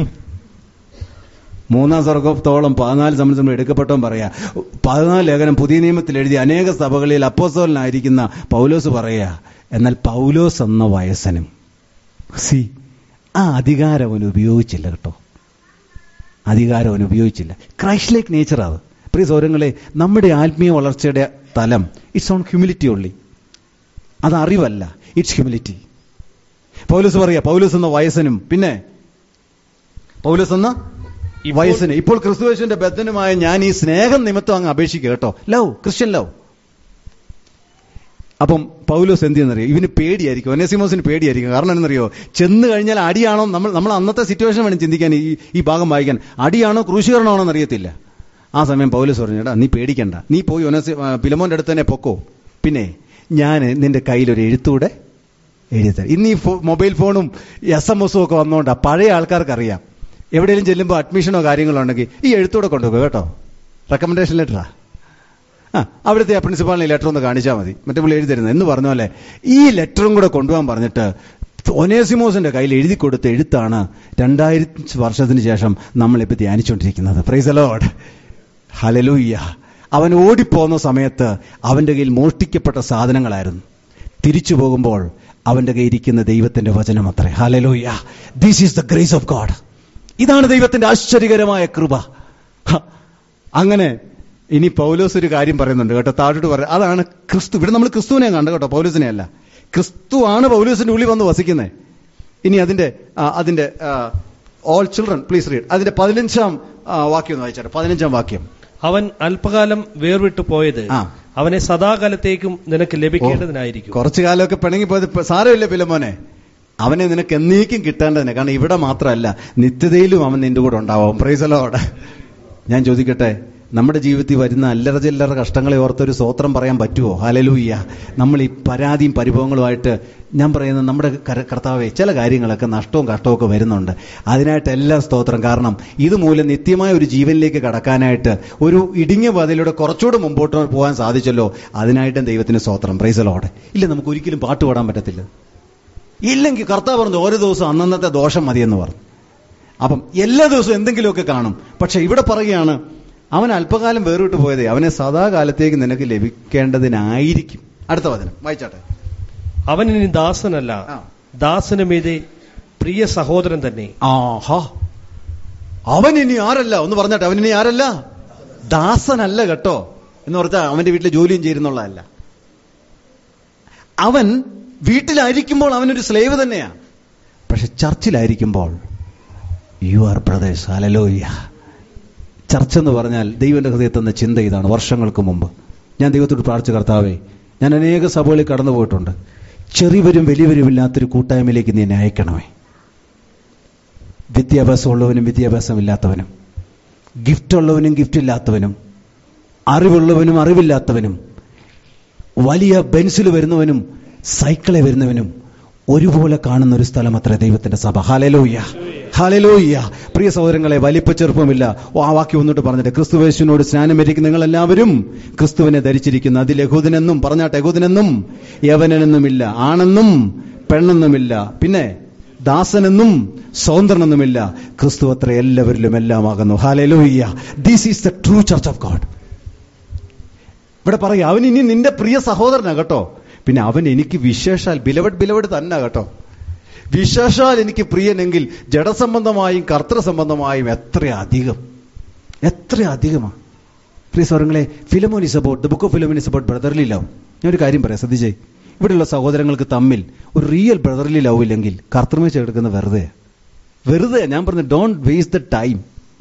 മൂന്നാം സ്വർഗത്തോളം പതിനാല് സംവത്സരം എടുക്കപ്പെട്ടവൻ പറയാ പതിനാല് ലേഖനം പുതിയ നിയമത്തിൽ എഴുതി അനേക സഭകളിൽ അപ്പോസ്തലനായിരിക്കുന്ന പൗലോസ് പറയാ എന്നാൽ പൗലോസ് എന്ന വയസ്സനും സി ആ അധികാരം അവൻ ഉപയോഗിച്ചില്ല കേട്ടോ അധികാരം അവൻ ഉപയോഗിച്ചില്ല ക്രൈസ്റ്റിലേക്ക് നേച്ചർ അത് പ്രിയ സൗരങ്ങളെ നമ്മുടെ ആത്മീയ വളർച്ചയുടെ തലം ഇറ്റ്സ് ഓൺ ഹ്യൂമിലിറ്റി ഉള്ളി അത് അറിവല്ല ഇറ്റ്സ് ഹ്യൂമിലിറ്റി പൗലൂസ് പറയാ പൗലൂസ് എന്ന വയസ്സനും പിന്നെ പൗലൂസ് എന്ന ഇപ്പോൾ- വയസ്സിന് ഇപ്പോൾ ക്രിസ്തുവേശുവിന്റെ ബദ്ധനുമായ ഞാൻ ഈ സ്നേഹം നിമിത്തം അങ്ങ് അപേക്ഷിക്കുക കേട്ടോ ലവ് ക്രിസ്ത്യൻ ലവ് അപ്പം പൗലോസ് എന്ത് ചെയ്യുന്നറിയോ ഇവന് പേടിയായിരിക്കും ഒനേസിമോസിന് പേടിയായിരിക്കും കാരണം എന്നറിയോ ചെന്ന് കഴിഞ്ഞാൽ അടിയാണോ നമ്മൾ നമ്മൾ അന്നത്തെ സിറ്റുവേഷൻ വേണം ചിന്തിക്കാൻ ഈ ഈ ഭാഗം വായിക്കാൻ അടിയാണോ ക്രൂശീകരണമാണോ എന്നറിയത്തില്ല ആ സമയം പൗലോസ് പറഞ്ഞു എടാ നീ പേടിക്കണ്ട നീ പോയി ഒനസി ആ, പിലമോന്റെ അടുത്ത് തന്നെ പൊക്കോ പിന്നെ ഞാൻ നിന്റെ കയ്യിലൊരു എഴുത്തൂടെ എഴുതി ഇന്ന് ഈ ഫോ- മൊബൈൽ ഫോണും എസ് എം എസും ഒക്കെ വന്നുകൊണ്ടാ പഴയ ആൾക്കാർക്ക് അറിയാം എവിടെയെങ്കിലും ചെല്ലുമ്പോൾ അഡ്മിഷനോ കാര്യങ്ങളോ ഉണ്ടെങ്കിൽ ഈ എഴുത്തൂടെ കൊണ്ടുപോകുക കേട്ടോ റെക്കമെൻഡേഷൻ ലെറ്ററാ ആ അവിടുത്തെ ആ പ്രിൻസിപ്പാളിന് ലെറ്റർ ഒന്ന് കാണിച്ചാൽ മതി മറ്റേ പുള്ളി എഴുതി തരുന്നത് എന്ന് പറഞ്ഞ പോലെ ഈ ലെറ്ററും കൂടെ കൊണ്ടുപോകാൻ പറഞ്ഞിട്ട് ഒനേസിമോസിന്റെ കയ്യിൽ എഴുതി കൊടുത്ത എഴുത്താണ് രണ്ടായിരത്തി വർഷത്തിന് ശേഷം നമ്മളിപ്പോൾ ധ്യാനിച്ചുകൊണ്ടിരിക്കുന്നത് പ്രൈസ് അലോഡ് ഹലലൂയ്യ അവൻ ഓടിപ്പോകുന്ന സമയത്ത് അവന്റെ കയ്യിൽ മോഷ്ടിക്കപ്പെട്ട സാധനങ്ങളായിരുന്നു തിരിച്ചു പോകുമ്പോൾ അവന്റെ കയ്യിൽ ഇരിക്കുന്ന ദൈവത്തിന്റെ വചനം അത്രേ hallelujah this is the grace of God ഇതാണ് ദൈവത്തിന്റെ ആശ്ചര്യകരമായ കൃപ ഹ, അങ്ങനെ ഇനി പൗലോസ് ഒരു കാര്യം പറയുന്നുണ്ട് കേട്ടോ താഴോട്ട് പറയാം അതാണ് ക്രിസ്തു ഇവിടെ നമ്മൾ ക്രിസ്തുവിനെ കണ്ടു കേട്ടോ പൗലോസിനെ അല്ല ക്രിസ്തു ആണ് പൗലോസിന്റെ ഉള്ളിൽ വന്ന് വസിക്കുന്നത് ഇനി അതിന്റെ ആ, അതിന്റെ ഓൾ ചിൽഡ്രൻ പ്ലീസ് റീഡ് അതിന്റെ പതിനഞ്ചാം ആ, വാക്യം ഒന്ന് വായിച്ചാട്ടെ പതിനഞ്ചാം വാക്യം അവൻ അല്പകാലം വേർവിട്ടു പോയത് ആ. അവനെ സദാകാലത്തേക്കും നിനക്ക് ലഭിക്കേണ്ടതിനായിരിക്കും കുറച്ചു കാലമൊക്കെ പിണങ്ങി പോയത് ഇപ്പൊ സാരമില്ല പിലമോനെ അവനെ നിനക്ക് എന്നേക്കും കിട്ടേണ്ടതിനെ കാരണം ഇവിടെ മാത്രമല്ല നിത്യതയിലും അവൻ നിന്റെ കൂടെ ഉണ്ടാവും പ്രൈസലോടെ ഞാൻ ചോദിക്കട്ടെ നമ്മുടെ ജീവിതത്തിൽ വരുന്ന അല്ലറ ചില്ലറ കഷ്ടങ്ങളെ ഓർത്തൊരു സ്തോത്രം പറയാൻ പറ്റുമോ ഹലലൂയ്യ നമ്മൾ ഈ പരാതിയും പരിഭവങ്ങളുമായിട്ട് ഞാൻ പറയുന്നത് നമ്മുടെ കര- കർത്താവെ ചില കാര്യങ്ങളൊക്കെ നഷ്ടവും കഷ്ടവും ഒക്കെ വരുന്നുണ്ട് അതിനായിട്ട് എല്ലാം സ്തോത്രം കാരണം ഇതുമൂലം നിത്യമായ ഒരു ജീവനിലേക്ക് കടക്കാനായിട്ട് ഒരു ഇടുങ്ങിയ പാതയിലൂടെ കുറച്ചുകൂടെ മുമ്പോട്ട് പോകാൻ സാധിച്ചല്ലോ അതിനായിട്ടും ദൈവത്തിന് സ്തോത്രം പ്രൈസലോടെ ഇല്ല നമുക്ക് ഒരിക്കലും പാട്ട് പാടാൻ പറ്റത്തില്ല ഇല്ലെങ്കിൽ കർത്താവ് പറഞ്ഞു ഓരോ ദിവസം അന്നന്നത്തെ ദോഷം മതിയെന്ന് പറഞ്ഞു അപ്പം എല്ലാ ദിവസവും എന്തെങ്കിലുമൊക്കെ കാണും പക്ഷെ ഇവിടെ പറയുകയാണ് അവൻ അല്പകാലം വേറിട്ട് പോയതേ അവനെ സദാകാലത്തേക്ക് നിനക്ക് ലഭിക്കേണ്ടതിനായിരിക്കും അടുത്ത വചനം വായിച്ചാട്ടെ അവൻ ഇനി ദാസനല്ല ആ. ദാസന് മീതെ പ്രിയ സഹോദരൻ തന്നെ ആഹാ അവൻ ഇനി ആരല്ല ഒന്ന് പറഞ്ഞാട്ടെ അവൻ ഇനി ആരല്ല ദാസനല്ല കേട്ടോ എന്ന് പറഞ്ഞാൽ അവന്റെ വീട്ടിൽ ജോലിയും ചേരുന്നുള്ളതല്ല അവൻ വീട്ടിലായിരിക്കുമ്പോൾ അവനൊരു സ്ലേവ് തന്നെയാ പക്ഷെ ചർച്ചിലായിരിക്കുമ്പോൾ you are brothers hallelujah church എന്ന് പറഞ്ഞാൽ ദൈവന്റെ ഹൃദയത്തിൽ നിന്ന് ചിന്ത ഇതാണ് വർഷങ്ങൾക്ക് മുമ്പ് ഞാൻ ദൈവത്തോട് പ്രാർത്ഥിച്ച കർത്താവേ ഞാൻ അനേക സഭകളിൽ കടന്നു പോയിട്ടുണ്ട് ചെറിയവരും വലിയവരും ഇല്ലാത്തൊരു കൂട്ടായ്മയിലേക്ക് നീ എന്നെ അയക്കണമേ വിദ്യാഭ്യാസമുള്ളവനും വിദ്യാഭ്യാസമില്ലാത്തവനും ഗിഫ്റ്റ് ഉള്ളവനും ഗിഫ്റ്റ് ഇല്ലാത്തവനും അറിവുള്ളവനും അറിവില്ലാത്തവനും വലിയ ബെൻസിൽ വരുന്നവനും സൈക്കിളിൽ വരുന്നവനും ഒരുപോലെ കാണുന്ന ഒരു സ്ഥലം അത്ര ദൈവത്തിന്റെ സഭ ഹാലലോയ്യ ഹാലലോയ്യ പ്രിയ സഹോദരങ്ങളെ വലിപ്പ ചെറുപ്പമില്ല ഓ, ആ വാക്യം ഒന്നിട്ട് പറഞ്ഞിട്ട് ക്രിസ്തുവേശുവിനോട് സ്നാനമേരിക്കുന്ന നിങ്ങൾ എല്ലാവരും ക്രിസ്തുവിനെ ധരിച്ചിരിക്കുന്നു അതിൽ യഹൂദനെന്നും പറഞ്ഞാട്ടെ യഹൂദനെന്നും യവനെന്നുമില്ല ആണെന്നും പെണ്ണെന്നുമില്ല പിന്നെ ദാസനെന്നും സ്വതന്ത്രനെന്നുമില്ല ക്രിസ്തു അത്ര എല്ലാവരിലും എല്ലാമാകുന്നു hallelujah this is the true church of God ഇവിടെ പറയാം അവൻ ഇനി നിന്റെ പ്രിയ സഹോദരനാ കേട്ടോ പിന്നെ അവൻ എനിക്ക് വിശേഷാൽ ബിലവഡ് ബിലവഡ് തന്നെ കേട്ടോ വിശേഷാൽ എനിക്ക് പ്രിയനെങ്കിൽ ജഡസംബന്ധമായും കർത്തൃ സംബന്ധമായും എത്ര അധികം എത്ര അധികമാണ് പ്രിയ സ്വരങ്ങളെ Philemon is about the book of Philemon is about brotherly love ഞാൻ ഒരു കാര്യം പറയാം ശ്രദ്ധിച്ചേ ഇവിടെയുള്ള സഹോദരങ്ങൾക്ക് തമ്മിൽ ഒരു റിയൽ ബ്രദർലി ലവ് ഇല്ലെങ്കിൽ കർത്തൃമേശ എടുക്കുന്ന വെറുതെ വെറുതെ ഞാൻ പറഞ്ഞു ഡോണ്ട് വേസ്റ്റ് ദ ടൈം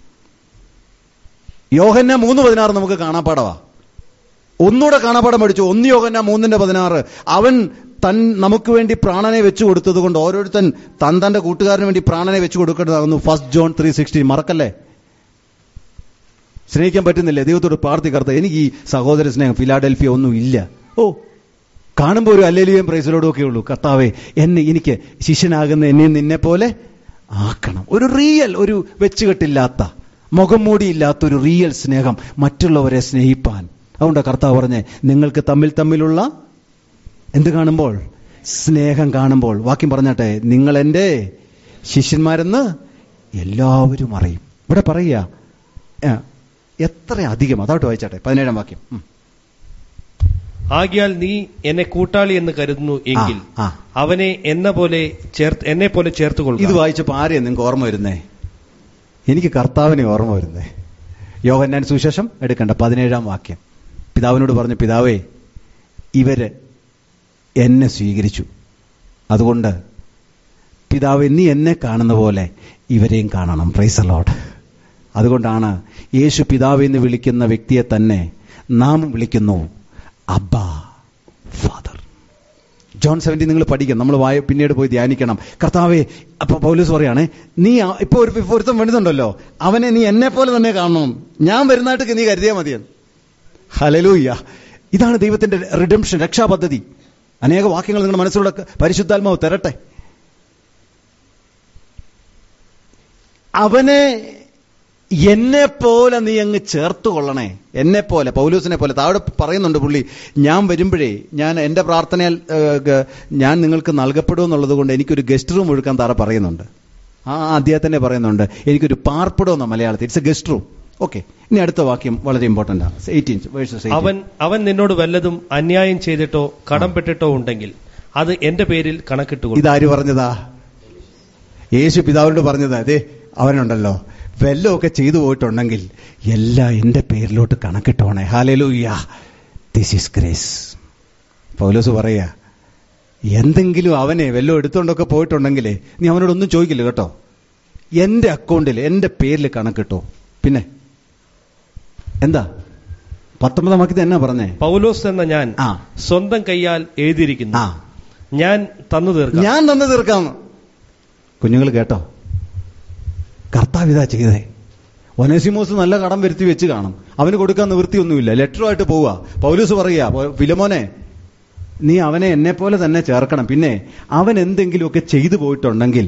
യോഹന്ന മൂന്ന് പതിനാറ് നമുക്ക് കാണാപ്പാടവാ ഒന്നുകൂടെ കാണാപ്പാടം പഠിച്ചു ഒന്ന് യോഗന്ന മൂന്നിന്റെ പതിനാറ് അവൻ തൻ നമുക്ക് വേണ്ടി പ്രാണനെ വെച്ചു കൊടുത്തത് കൊണ്ട് ഓരോരുത്തൻ തൻ തന്റെ കൂട്ടുകാരന് വേണ്ടി പ്രാണനെ വെച്ചു കൊടുക്കേണ്ടതാകുന്നു ഫസ്റ്റ് ജോൺ ത്രീ സിക്സ്റ്റീൻ മറക്കല്ലേ സ്നേഹിക്കാൻ പറ്റുന്നില്ലേ ദൈവത്തോട് പ്രാർത്ഥിക്കർത്ത എനിക്ക് ഈ സഹോദര സ്നേഹം ഫിലാഡൽഫിയ ഒന്നും ഇല്ല ഓ കാണുമ്പോൾ ഒരു അല്ലേലിയും പ്രൈസിലോടും ഒക്കെ ഉള്ളൂ കർത്താവെ എന്നെ എനിക്ക് ശിഷ്യനാകുന്ന എന്നെ നിന്നെ പോലെ ആക്കണം ഒരു റിയൽ ഒരു വെച്ചുകെട്ടില്ലാത്ത മുഖം മൂടിയില്ലാത്ത ഒരു റിയൽ സ്നേഹം മറ്റുള്ളവരെ സ്നേഹിപ്പാൻ അതുകൊണ്ട് കർത്താവ് പറഞ്ഞേ നിങ്ങൾക്ക് തമ്മിൽ തമ്മിലുള്ള എന്ത് കാണുമ്പോൾ സ്നേഹം കാണുമ്പോൾ വാക്യം പറഞ്ഞാട്ടെ നിങ്ങൾ എൻ്റെ ശിഷ്യന്മാരെന്ന് എല്ലാവരും അറിയും ഇവിടെ പറയുക ആ, എത്ര അധികം അതോട്ട് വായിച്ചാട്ടെ പതിനേഴാം വാക്യം ഉം. ആകിയാൽ നീ എന്നെ കൂട്ടാളി എന്ന് കരുതുന്നു എങ്കിൽ ആ, ആ. അവനെ എന്ന പോലെ ചേർത്ത് എന്നെ പോലെ ചേർത്ത് ഇത് കൊള്ളുക വായിച്ചപ്പോൾ ആരെയാ നിങ്ങൾക്ക് ഓർമ്മ വരുന്നേ എനിക്ക് കർത്താവിനെ ഓർമ്മ വരുന്നേ യോഹന്നാൻ സുശേഷം എടുക്കണ്ട പതിനേഴാം വാക്യം പിതാവിനോട് പറഞ്ഞു പിതാവേ ഇവര് എന്നെ സ്വീകരിച്ചു അതുകൊണ്ട് പിതാവ് നീ എന്നെ കാണുന്ന പോലെ ഇവരെയും കാണണം പ്രൈസലോട്ട് അതുകൊണ്ടാണ് യേശു പിതാവ് എന്ന് വിളിക്കുന്ന വ്യക്തിയെ തന്നെ നാം വിളിക്കുന്നു അബ്ബ ഫാദർ ജോൺ സെവൻറ്റി നിങ്ങൾ പഠിക്കണം നമ്മൾ വായ പിന്നീട് പോയി ധ്യാനിക്കണം കർത്താവെ അപ്പൊ പൗലൂസ് പറയാണ് നീ ആ- ഇപ്പൊ ഒരു ഇപ്പൊ ഒരുത്തം വരുന്നുണ്ടല്ലോ അവനെ നീ എന്നെ പോലെ തന്നെ കാണണം ഞാൻ വരുന്നതായിട്ട് നീ കരുതിയാൽ മതിയെന്ന് ഹലലൂയ്യ ഇതാണ് ദൈവത്തിന്റെ റിഡംഷൻ രക്ഷാപദ്ധതി അനേക വാക്യങ്ങൾ നിങ്ങളുടെ മനസ്സിലൂടെ പരിശുദ്ധാത്മാവ് തരട്ടെ അവനെ എന്നെ പോലെ നീ അങ്ങ് ചേർത്ത് കൊള്ളണേ എന്നെ പോലെ പൗലൂസിനെ പോലെ താഴെ പറയുന്നുണ്ട് പുള്ളി ഞാൻ വരുമ്പോഴേ ഞാൻ എന്റെ പ്രാർത്ഥനയാൽ ഏഹ്, ഗ- ഞാൻ നിങ്ങൾക്ക് നൽകപ്പെടുമെന്നുള്ളത് കൊണ്ട് എനിക്കൊരു ഗസ്റ്റ് റൂം ഒഴുക്കാൻ താറ പറയുന്നുണ്ട് ആ അദ്ദേഹത്തന്നെ പറയുന്നുണ്ട് എനിക്കൊരു പാർപ്പിടമെന്ന മലയാളത്തിൽ it's a guest room okay ഇനി അടുത്ത വാക്യം വളരെ ഇമ്പോർട്ടന്റ് ആണ് എയ്റ്റീൻ വേഴ്സസ് അവൻ അവൻ നിന്നോട് വല്ലതും അന്യായം ചെയ്തിട്ടോ കടംപെട്ടിട്ടോ ഉണ്ടെങ്കിൽ അത് എന്റെ പേരിൽ കണക്കിട്ടുകൊള്ളു ഇതാര് പറഞ്ഞതാ യേശു പിതാവിനോട് പറഞ്ഞതാ അതെ അവനുണ്ടല്ലോ വല്ലതൊക്കെ ചെയ്തു പോയിട്ടുണ്ടെങ്കിൽ എല്ലാം എന്റെ പേരിലോട്ട് കണക്കിട്ടോണേ ഹാലലൂയ്യ ദിസ് ഈസ് ഗ്രേസ് പൗലോസ് പറയാ എന്തെങ്കിലും അവനെ വല്ലതും എടുത്തുകൊണ്ടൊക്കെ പോയിട്ടുണ്ടെങ്കിലേ നീ അവനോടൊന്നും ചോദിക്കില്ല കേട്ടോ എന്റെ അക്കൗണ്ടിൽ എന്റെ പേരിൽ കണക്കിട്ടോ പിന്നെ എന്താ പത്തൊമ്പതാം വാക്യത്തിൽ എന്നാ പറഞ്ഞേ പൗലോസ് എന്ന ഞാൻ ആ സ്വന്തം കൈയാൽ എഴുതിയിരിക്കുന്നു ആ ഞാൻ തന്നു തീർക്കാം ഞാൻ തന്നു തീർക്കാം കുഞ്ഞുങ്ങൾ കേട്ടോ കർത്താവ് ഇതാ ചെയ്തേ ഒനേസിമോസ് നല്ല കടം വരുത്തി വെച്ച് കാണും അവന് കൊടുക്കാൻ നിവൃത്തിയൊന്നുമില്ല ലെറ്ററുമായിട്ട് പോവുക പൗലൂസ് പറയുക ഫിലമോനെ നീ അവനെ എന്നെ പോലെ തന്നെ ചേർക്കണം പിന്നെ അവൻ എന്തെങ്കിലുമൊക്കെ ചെയ്തു പോയിട്ടുണ്ടെങ്കിൽ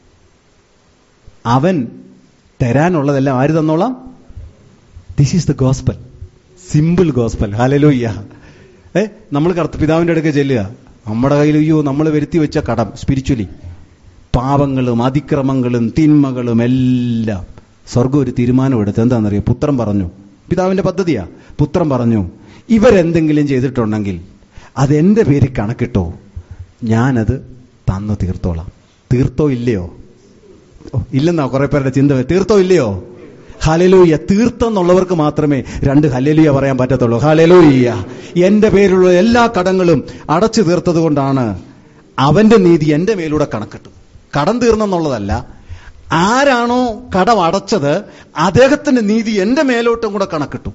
അവൻ തരാനുള്ളതെല്ലാം ആര് തന്നോളാം this is the gospel simple gospel hallelujah ഏ നമ്മൾ കർത്ത പിതാവിന്റെ അടുക്ക ചെല്ലുക നമ്മുടെ കയ്യിൽ അയ്യോ നമ്മൾ വരുത്തി വെച്ച കടം സ്പിരിച്വലി പാപങ്ങളും അതിക്രമങ്ങളും തിന്മകളും എല്ലാം സ്വർഗം ഒരു തീരുമാനം എടുത്ത് എന്താണെന്നറിയോ പുത്രൻ പറഞ്ഞു പിതാവിന്റെ പദ്ധതിയാ പുത്രൻ പറഞ്ഞു ഇവരെന്തെങ്കിലും ചെയ്തിട്ടുണ്ടെങ്കിൽ അതെന്റെ പേര് കണക്കിട്ടോ ഞാനത് തന്നു തീർത്തോളാം തീർത്തോ ഇല്ലയോ ഓ, ഇല്ലെന്നാ കുറെ പേരുടെ ചിന്ത തീർത്തോ ഇല്ലയോ ഹലലൂയ്യ തീർത്തെന്നുള്ളവർക്ക് മാത്രമേ രണ്ട് ഹലലൂയ പറയാൻ പറ്റത്തുള്ളൂ ഹലലൂയ്യ എന്റെ പേരുള്ള എല്ലാ കടങ്ങളും അടച്ചു തീർത്തത് കൊണ്ടാണ് അവന്റെ നീതി എന്റെ മേലൂടെ കണക്കിട്ടു കടം തീർന്നെന്നുള്ളതല്ല ആരാണോ കടം അടച്ചത് അദ്ദേഹത്തിന്റെ നീതി എന്റെ മേലോട്ടും കൂടെ കണക്കിട്ടു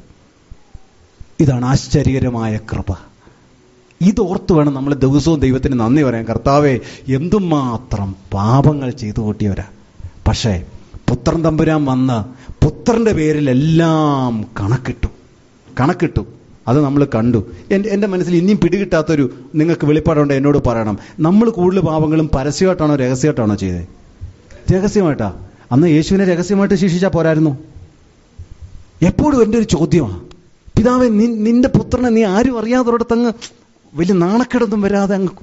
ഇതാണ് ആശ്ചര്യകരമായ കൃപ ഇതോർത്ത് വേണം നമ്മൾ ദിവസവും ദൈവത്തിന് നന്ദി പറയാൻ കർത്താവെ എന്തുമാത്രം പാപങ്ങൾ ചെയ്തു കൂട്ടിയവരാ പക്ഷേ പുത്രൻ തമ്പുരാൻ വന്ന് പുത്രന്റെ പേരിൽ എല്ലാം കണക്കിട്ടു കണക്കിട്ടു അത് നമ്മൾ കണ്ടു എൻ്റെ എൻ്റെ മനസ്സിൽ ഇനിയും പിടികിട്ടാത്തൊരു നിങ്ങൾക്ക് വെളിപ്പാടുണ്ട് എന്നോട് പറയണം നമ്മൾ കൂടുതൽ പാപങ്ങളും പരസ്യമായിട്ടാണോ രഹസ്യമായിട്ടാണോ ചെയ്തത് രഹസ്യമായിട്ടാ അന്ന് യേശുവിനെ രഹസ്യമായിട്ട് ശിക്ഷിച്ചാൽ പോരായിരുന്നു എപ്പോഴും എൻ്റെ ഒരു ചോദ്യമാണ് പിതാവെ നിൻ- നിന്റെ പുത്രനെ നീ ആരും അറിയാതൊരിടത്തങ്ങ് വലിയ നാണക്കേടൊന്നും വരാതെ അങ്ങ്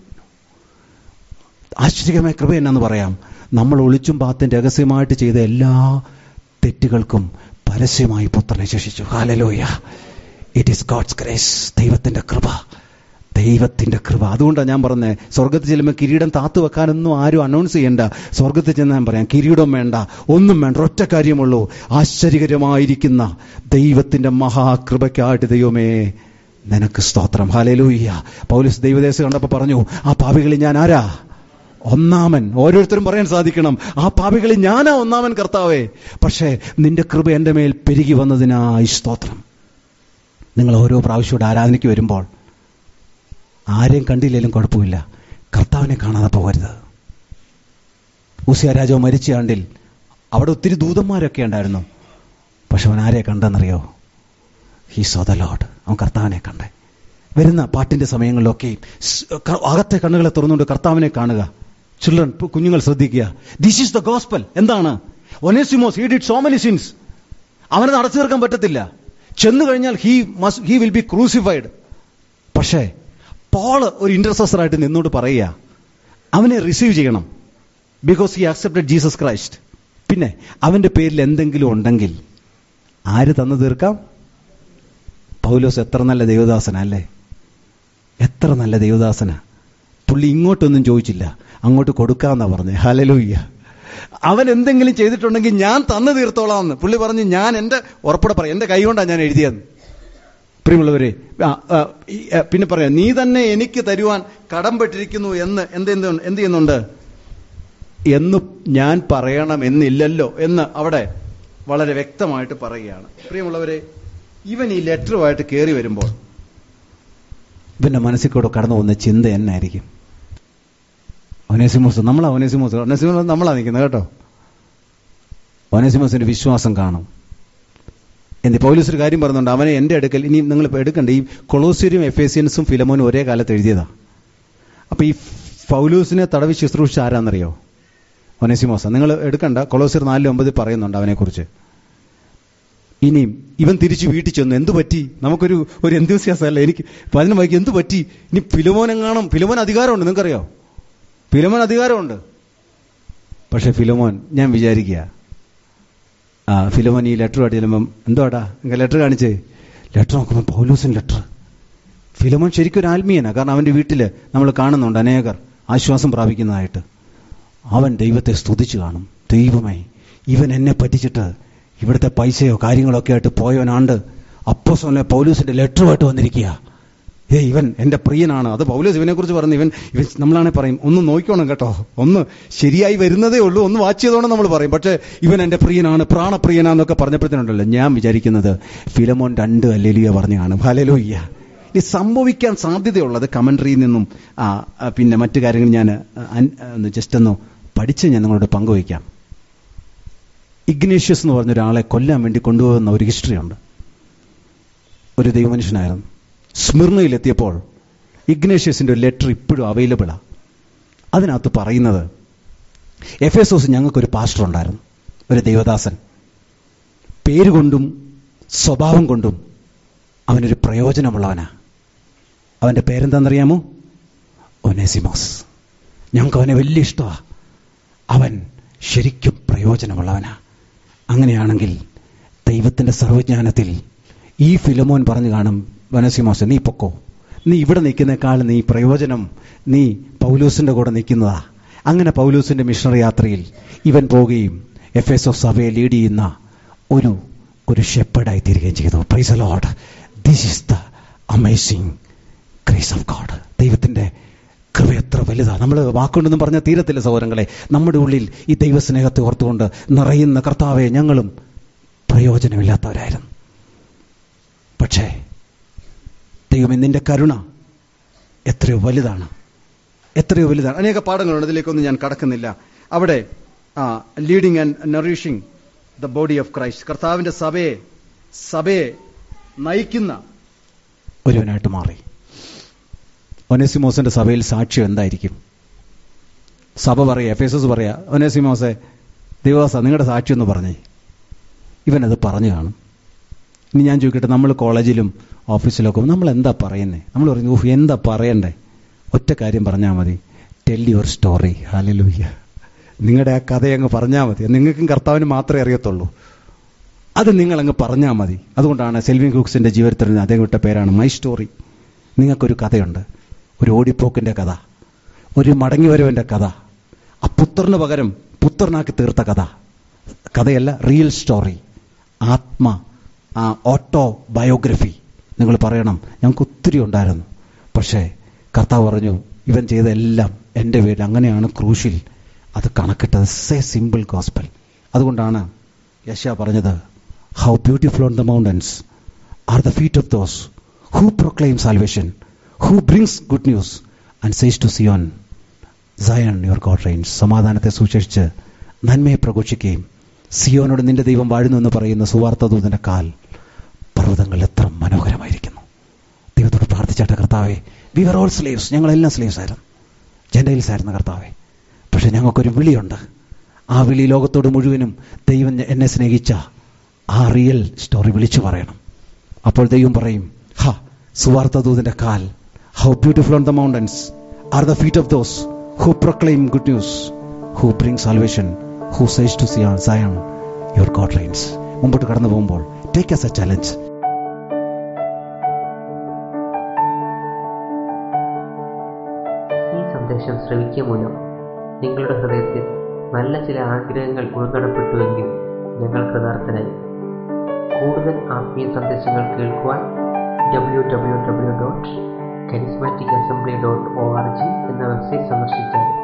ആശ്ചര്യമായ കൃപ എന്നാന്ന് പറയാം നമ്മൾ ഒളിച്ചും പാത്തും രഹസ്യമായിട്ട് ചെയ്ത എല്ലാ തെറ്റുകൾക്കും പരസ്യമായി പുത്രനെ ശിക്ഷിച്ചു hallelujah it is God's grace ദൈവത്തിന്റെ കൃപ ദൈവത്തിന്റെ കൃപ അതുകൊണ്ടാണ് ഞാൻ പറഞ്ഞത് സ്വർഗത്തിൽ ചെല്ലുമ്പോൾ കിരീടം താത്തു വെക്കാനൊന്നും ആരും അനൗൺസ് ചെയ്യണ്ട സ്വർഗത്തിൽ ചെന്ന് ഞാൻ പറയാം കിരീടം വേണ്ട ഒന്നും വേണ്ട ഒറ്റ കാര്യമുള്ളൂ ആശ്ചര്യകരമായിരിക്കുന്ന ദൈവത്തിന്റെ മഹാകൃപയ്ക്കായിട്ട് ദൈവമേ നിനക്ക് സ്തോത്രം ഹാലേലൂയ്യ പൗലിസ് ദൈവദേശം കണ്ടപ്പോൾ പറഞ്ഞു ആ പാപികളിൽ ഞാൻ ആരാ ഒന്നാമൻ ഓരോരുത്തരും പറയാൻ സാധിക്കണം ആ പാപികളിൽ ഞാനാ ഒന്നാമൻ കർത്താവേ പക്ഷേ നിന്റെ കൃപ എന്റെ മേൽ പെരുകി വന്നതിനായി സ്തോത്രം നിങ്ങൾ ഓരോ പ്രാവശ്യവും ആരാധനയ്ക്ക് വരുമ്പോൾ ആരെയും കണ്ടില്ലെങ്കിലും കുഴപ്പമില്ല കർത്താവിനെ കാണാതെ പോകരുത് ഊസിയ രാജാവ് മരിച്ച ആണ്ടിൽ അവിടെ ഒത്തിരി ദൂതന്മാരൊക്കെ ഉണ്ടായിരുന്നു പക്ഷെ അവൻ ആരെ കണ്ടെന്നറിയോ ഹീ സോ ദ ലോഡ് അവൻ കർത്താവിനെ കണ്ടേ വരുന്ന പാട്ടിന്റെ സമയങ്ങളിലൊക്കെ സ് ക- അകത്തെ കണ്ണുകളെ തുറന്നുകൊണ്ട് കർത്താവിനെ കാണുക ചിൽഡ്രൻ കുഞ്ഞുങ്ങൾ ശ്രദ്ധിക്കുക ദിസ് ഈസ് ദ ഗോസ്പൽ എന്താണ് Onesimus he did so many sins അവനെ അടച്ചു തീർക്കാൻ പറ്റത്തില്ല ചെന്നു കഴിഞ്ഞാൽ he must he will be crucified പക്ഷേ പോള് ഒരു ഇന്റർസെസർ ആയിട്ട് നിന്നോട് പറയുക അവനെ റിസീവ് ചെയ്യണം because he accepted Jesus Christ പിന്നെ അവന്റെ പേരിൽ എന്തെങ്കിലും ഉണ്ടെങ്കിൽ ആര് തന്നു തീർക്കാം പൗലോസ് എത്ര നല്ല ദൈവദാസനാ അല്ലേ എത്ര നല്ല ദൈവദാസനാ പുള്ളി ഇങ്ങോട്ടൊന്നും ചോദിച്ചില്ല അങ്ങോട്ട് കൊടുക്കാന്നാ പറഞ്ഞത് ഹലലൂയ്യ അവൻ എന്തെങ്കിലും ചെയ്തിട്ടുണ്ടെങ്കിൽ ഞാൻ തന്നു തീർത്തോളാം എന്ന് പുള്ളി പറഞ്ഞു ഞാൻ എന്റെ ഉറപ്പടെ പറയാം എന്റെ കൈ കൊണ്ടാണ് ഞാൻ എഴുതിയത് പ്രിയമുള്ളവരെ ആ, ആ, ഈ, ആ, പിന്നെ പറയാം നീ തന്നെ എനിക്ക് തരുവാൻ കടംപെട്ടിരിക്കുന്നു എന്ന് എന്ത് എന്ത് എന്ത് ചെയ്യുന്നുണ്ട് എന്ന് ഞാൻ പറയണം എന്നില്ലല്ലോ എന്ന് അവിടെ വളരെ വ്യക്തമായിട്ട് പറയുകയാണ് പ്രിയമുള്ളവരെ ഇവൻ ഈ ലെറ്ററുമായിട്ട് കയറി വരുമ്പോൾ ഇവന്റെ മനസ്സിൽ കൂടെ കടന്നു പോകുന്ന ചിന്ത എന്നായിരിക്കും ഒനേസിമോസ് നമ്മളാ ഒനേസിമോസ് ഒനേസിമോസ് നമ്മളാ നിൽക്കുന്നത് കേട്ടോ ഒനേസിമോസിന്റെ വിശ്വാസം കാണും എന്ത് പൗലൂസ് ഒരു കാര്യം പറയുന്നുണ്ട് അവനെ എന്റെ അടുക്കൽ ഇനി നിങ്ങൾ ഇപ്പൊ എടുക്കണ്ട ഈ കൊളോസിയരും എഫേസിയൻസും ഫിലമോനും ഒരേ കാലത്ത് എഴുതിയതാ അപ്പൊ ഈ പൗലൂസിനെ തടവി ശുശ്രൂഷ ആരാന്നറിയോ ഒനേസിമോസ നിങ്ങൾ എടുക്കണ്ട കൊളോസിയർ നാലിൽ ഒമ്പതിൽ പറയുന്നുണ്ട് അവനെക്കുറിച്ച് ഇനിയും ഇവൻ തിരിച്ചു വീട്ടിൽ ചെന്നു എന്തു പറ്റി നമുക്കൊരു ഒരു എന്തുവ്യാസം അല്ല എനിക്ക് പതിനും വൈകി എന്തു പറ്റി ഇനി ഫിലോമോൻ എങ്ങാണം ഫിലോമോൻ അധികാരമുണ്ട് നിങ്ങൾക്കറിയോ ഫിലോമോൻ അധികാരമുണ്ട് പക്ഷെ ഫിലോമോൻ ഞാൻ വിചാരിക്കുക ആ ഫിലോമോൻ ഈ ലെറ്റർ ആയിട്ട് ചെല്ലുമ്പം എന്തുവാടാ നിങ്ങൾ ലെറ്റർ കാണിച്ചേ ലെറ്റർ നോക്കുമ്പോൾ പൗലൂസിൻ ലെറ്റർ ഫിലോമോൻ ശരിക്കും ഒരു ആത്മീയനാണ് കാരണം അവന്റെ വീട്ടിൽ നമ്മൾ കാണുന്നുണ്ട് അനേകർ ആശ്വാസം പ്രാപിക്കുന്നതായിട്ട് അവൻ ദൈവത്തെ സ്തുതിച്ചു കാണും ദൈവമേ ഇവൻ എന്നെ പറ്റിച്ചിട്ട് ഇവിടുത്തെ പൈസയോ കാര്യങ്ങളോ ഒക്കെ ആയിട്ട് പോയവനാണ്ട് അപ്പോസോനെ പൗലൂസിന്റെ ലെറ്ററുമായിട്ട് വന്നിരിക്കുക ഏ ഇവൻ എന്റെ പ്രിയനാണ് അത് പൗലൂസ് ഇവനെ കുറിച്ച് പറഞ്ഞു ഇവൻ ഇവൻ നമ്മളാണെ പറയും ഒന്ന് നോക്കണം കേട്ടോ ഒന്ന് ശരിയായി വരുന്നതേ ഉള്ളൂ ഒന്ന് വാച്ച് ചെയ്തോണം നമ്മൾ പറയും പക്ഷേ ഇവൻ എന്റെ പ്രിയനാണ് പ്രാണപ്രിയനാന്നൊക്കെ പറഞ്ഞപ്പോഴത്തേനുണ്ടല്ലോ ഞാൻ വിചാരിക്കുന്നത് ഫിലമോൻ രണ്ട് അല്ലെലിയ പറഞ്ഞു കാണും ഹലലോയ്യ ഇനി സംഭവിക്കാൻ സാധ്യതയുള്ളത് കമന്ററിയിൽ നിന്നും ആ, ആ, പിന്നെ മറ്റു കാര്യങ്ങൾ ഞാൻ ജസ്റ്റ് ഒന്ന് പഠിച്ച് ഞാൻ നിങ്ങളോട് പങ്കുവയ്ക്കാം ഇഗ്നേഷ്യസ് എന്ന് പറഞ്ഞ ഒരാളെ കൊല്ലാൻ വേണ്ടി കൊണ്ടുപോകുന്ന ഒരു ഹിസ്റ്ററി ഉണ്ട് ഒരു ദൈവമനുഷ്യനായിരുന്നു സ്മിർണയിലെത്തിയപ്പോൾ ഇഗ്നേഷ്യസിന്റെ ഒരു ലെറ്റർ ഇപ്പോഴും അവൈലബിളാണ് അതിനകത്ത് പറയുന്നത് എഫ് എസ് ഓസ് ഞങ്ങൾക്കൊരു പാസ്റ്റർ ഉണ്ടായിരുന്നു ഒരു ദൈവദാസൻ പേരുകൊണ്ടും സ്വഭാവം കൊണ്ടും അവനൊരു പ്രയോജനമുള്ളവനാ അവന്റെ പേരെന്താണെന്നറിയാമോ ഒനേസിമോസ് ഞങ്ങൾക്ക് അവനെ വലിയ ഇഷ്ടമാണ് അവൻ ശരിക്കും പ്രയോജനമുള്ളവനാ അങ്ങനെയാണെങ്കിൽ ദൈവത്തിന്റെ സർവജ്ഞാനത്തിൽ ഈ ഫിലമോൻ പറഞ്ഞു കാണും വനസിമോസ് നീ പൊക്കോ നീ ഇവിടെ നിൽക്കുന്നേക്കാൾ നീ പ്രയോജനം നീ പൗലൂസിന്റെ കൂടെ നിൽക്കുന്നതാ അങ്ങനെ പൗലൂസിന്റെ മിഷണറി യാത്രയിൽ ഇവൻ പോവുകയും എഫ് എസ് ഓഫ് സഭയെ ലീഡ് ചെയ്യുന്ന ഒരു ഒരു ഷെപ്പേഡായി തീരുകയും ചെയ്തു praise lord this is the amazing grace of God ദൈവത്തിന്റെ കൃപ എത്ര വലുതാണ് നമ്മൾ വാക്കുകൊണ്ടൊന്നും പറഞ്ഞാൽ തീരത്തില്ല സഹോദരങ്ങളെ നമ്മുടെ ഉള്ളിൽ ഈ ദൈവസ്നേഹത്തെ ഓർത്തുകൊണ്ട് നിറയുന്ന കർത്താവെ ഞങ്ങളും പ്രയോജനമില്ലാത്തവരായിരുന്നു പക്ഷേ ദൈവം നിന്റെ കരുണ എത്രയോ വലുതാണ് എത്രയോ വലുതാണ് അനേക പാഠങ്ങളുണ്ട് അതിലേക്കൊന്നും ഞാൻ കടക്കുന്നില്ല അവിടെ leading and nourishing the body of Christ കർത്താവിന്റെ സഭയെ സഭയെ നയിക്കുന്ന ഒരുവനായിട്ട് മാറി ഒനേസിമോസിന്റെ സഭയിൽ സാക്ഷ്യം എന്തായിരിക്കും സഭ പറയാ എഫ് എസ് എസ് പറയാ ഒനേസിമോസെ ദിവസ നിങ്ങളുടെ സാക്ഷ്യം എന്ന് പറഞ്ഞേ ഇവനത് പറഞ്ഞു കാണും ഇനി ഞാൻ ചോദിക്കട്ടെ നമ്മൾ കോളേജിലും ഓഫീസിലൊക്കെ നമ്മൾ എന്താ പറയുന്നത് നമ്മൾ പറയുന്നത് ഊഹ് എന്താ പറയണ്ടേ ഒറ്റ കാര്യം പറഞ്ഞാൽ മതി ടെൽ യുവർ സ്റ്റോറി ഹാലലൂയ്യ നിങ്ങളുടെ ആ കഥയങ്ങ് പറഞ്ഞാൽ മതി നിങ്ങൾക്കും കർത്താവിന് മാത്രമേ അറിയത്തുള്ളൂ അത് നിങ്ങളങ്ങ് പറഞ്ഞാൽ മതി അതുകൊണ്ടാണ് സെൽവിൻ കുക്സിന്റെ ജീവിതത്തിൽ അദ്ദേഹം വിട്ട പേരാണ് മൈ സ്റ്റോറി നിങ്ങൾക്കൊരു കഥയുണ്ട് ഒരു ഓടിപ്പോക്കിന്റെ കഥ ഒരു മടങ്ങിവരവന്റെ കഥ ആ പുത്രന് പകരം പുത്രനാക്കി തീർത്ത കഥ കഥയല്ല റിയൽ സ്റ്റോറി ആത്മ ആ ഓട്ടോ ബയോഗ്രഫി നിങ്ങൾ പറയണം ഞങ്ങൾക്ക് ഒത്തിരി ഉണ്ടായിരുന്നു പക്ഷേ കർത്താവ് പറഞ്ഞു ഇവൻ ചെയ്ത എല്ലാം എൻ്റെ പേര് അങ്ങനെയാണ് ക്രൂശിൽ അത് കണക്കിട്ടത് സേ സിമ്പിൾ ഗോസ്പൽ അതുകൊണ്ടാണ് യശ പറഞ്ഞത് how beautiful on the mountains are the feet of those who proclaim salvation who brings good news and says to Zion Zion your God reigns സമാധാനത്തെ സൂക്ഷിച്ച് നന്മയെ പ്രഘോഷിക്കുകയും സിയോനോട് നിന്റെ ദൈവം വാഴുന്നു എന്ന് പറയുന്ന സുവാർത്ത ദൂതന്റെ കാൽ പർവ്വതങ്ങൾ എത്ര മനോഹരമായിരിക്കുന്നു ദൈവത്തോട് പ്രാർത്ഥിച്ചാട്ട കർത്താവെ വി വർ ഓൾ സ്ലേവ്സ് ഞങ്ങളെല്ലാം സ്ലേവ്സ് ആയിരുന്നു ജെൻഡൈൽസ് ആയിരുന്നു കർത്താവെ പക്ഷെ ഞങ്ങൾക്കൊരു വിളിയുണ്ട് ആ വിളി ലോകത്തോട് മുഴുവനും ദൈവം എന്നെ സ്നേഹിച്ച ആ റിയൽ സ്റ്റോറി വിളിച്ചു പറയണം അപ്പോൾ ദൈവം പറയും ഹ സുവാർത്ത ദൂതന്റെ കാൽ how beautiful on the mountains are the feet of those who proclaim good news who bring salvation who says to Zion Zion your God reigns മുമ്പോട്ട് കടന്നു പോകുമ്പോൾ ടേക്ക് എസ് എ ചലഞ്ച് ഈ സന്ദേശം ശ്രവിക്കുക മൂലം നിങ്ങളുടെ ഹൃദയത്തിൽ നല്ല ചില ആഗ്രഹങ്ങൾ ഉൾനടപ്പെട്ടുവെങ്കിൽ ഞങ്ങൾ കൃതാർത്ഥനായി കൂടുതൽ ആത്മീയ സന്ദേശങ്ങൾ കേൾക്കുവാൻ W W W dot charismatic assembly dot O R G എന്ന വെബ്സൈറ്റ് സന്ദർശിച്ചാൽ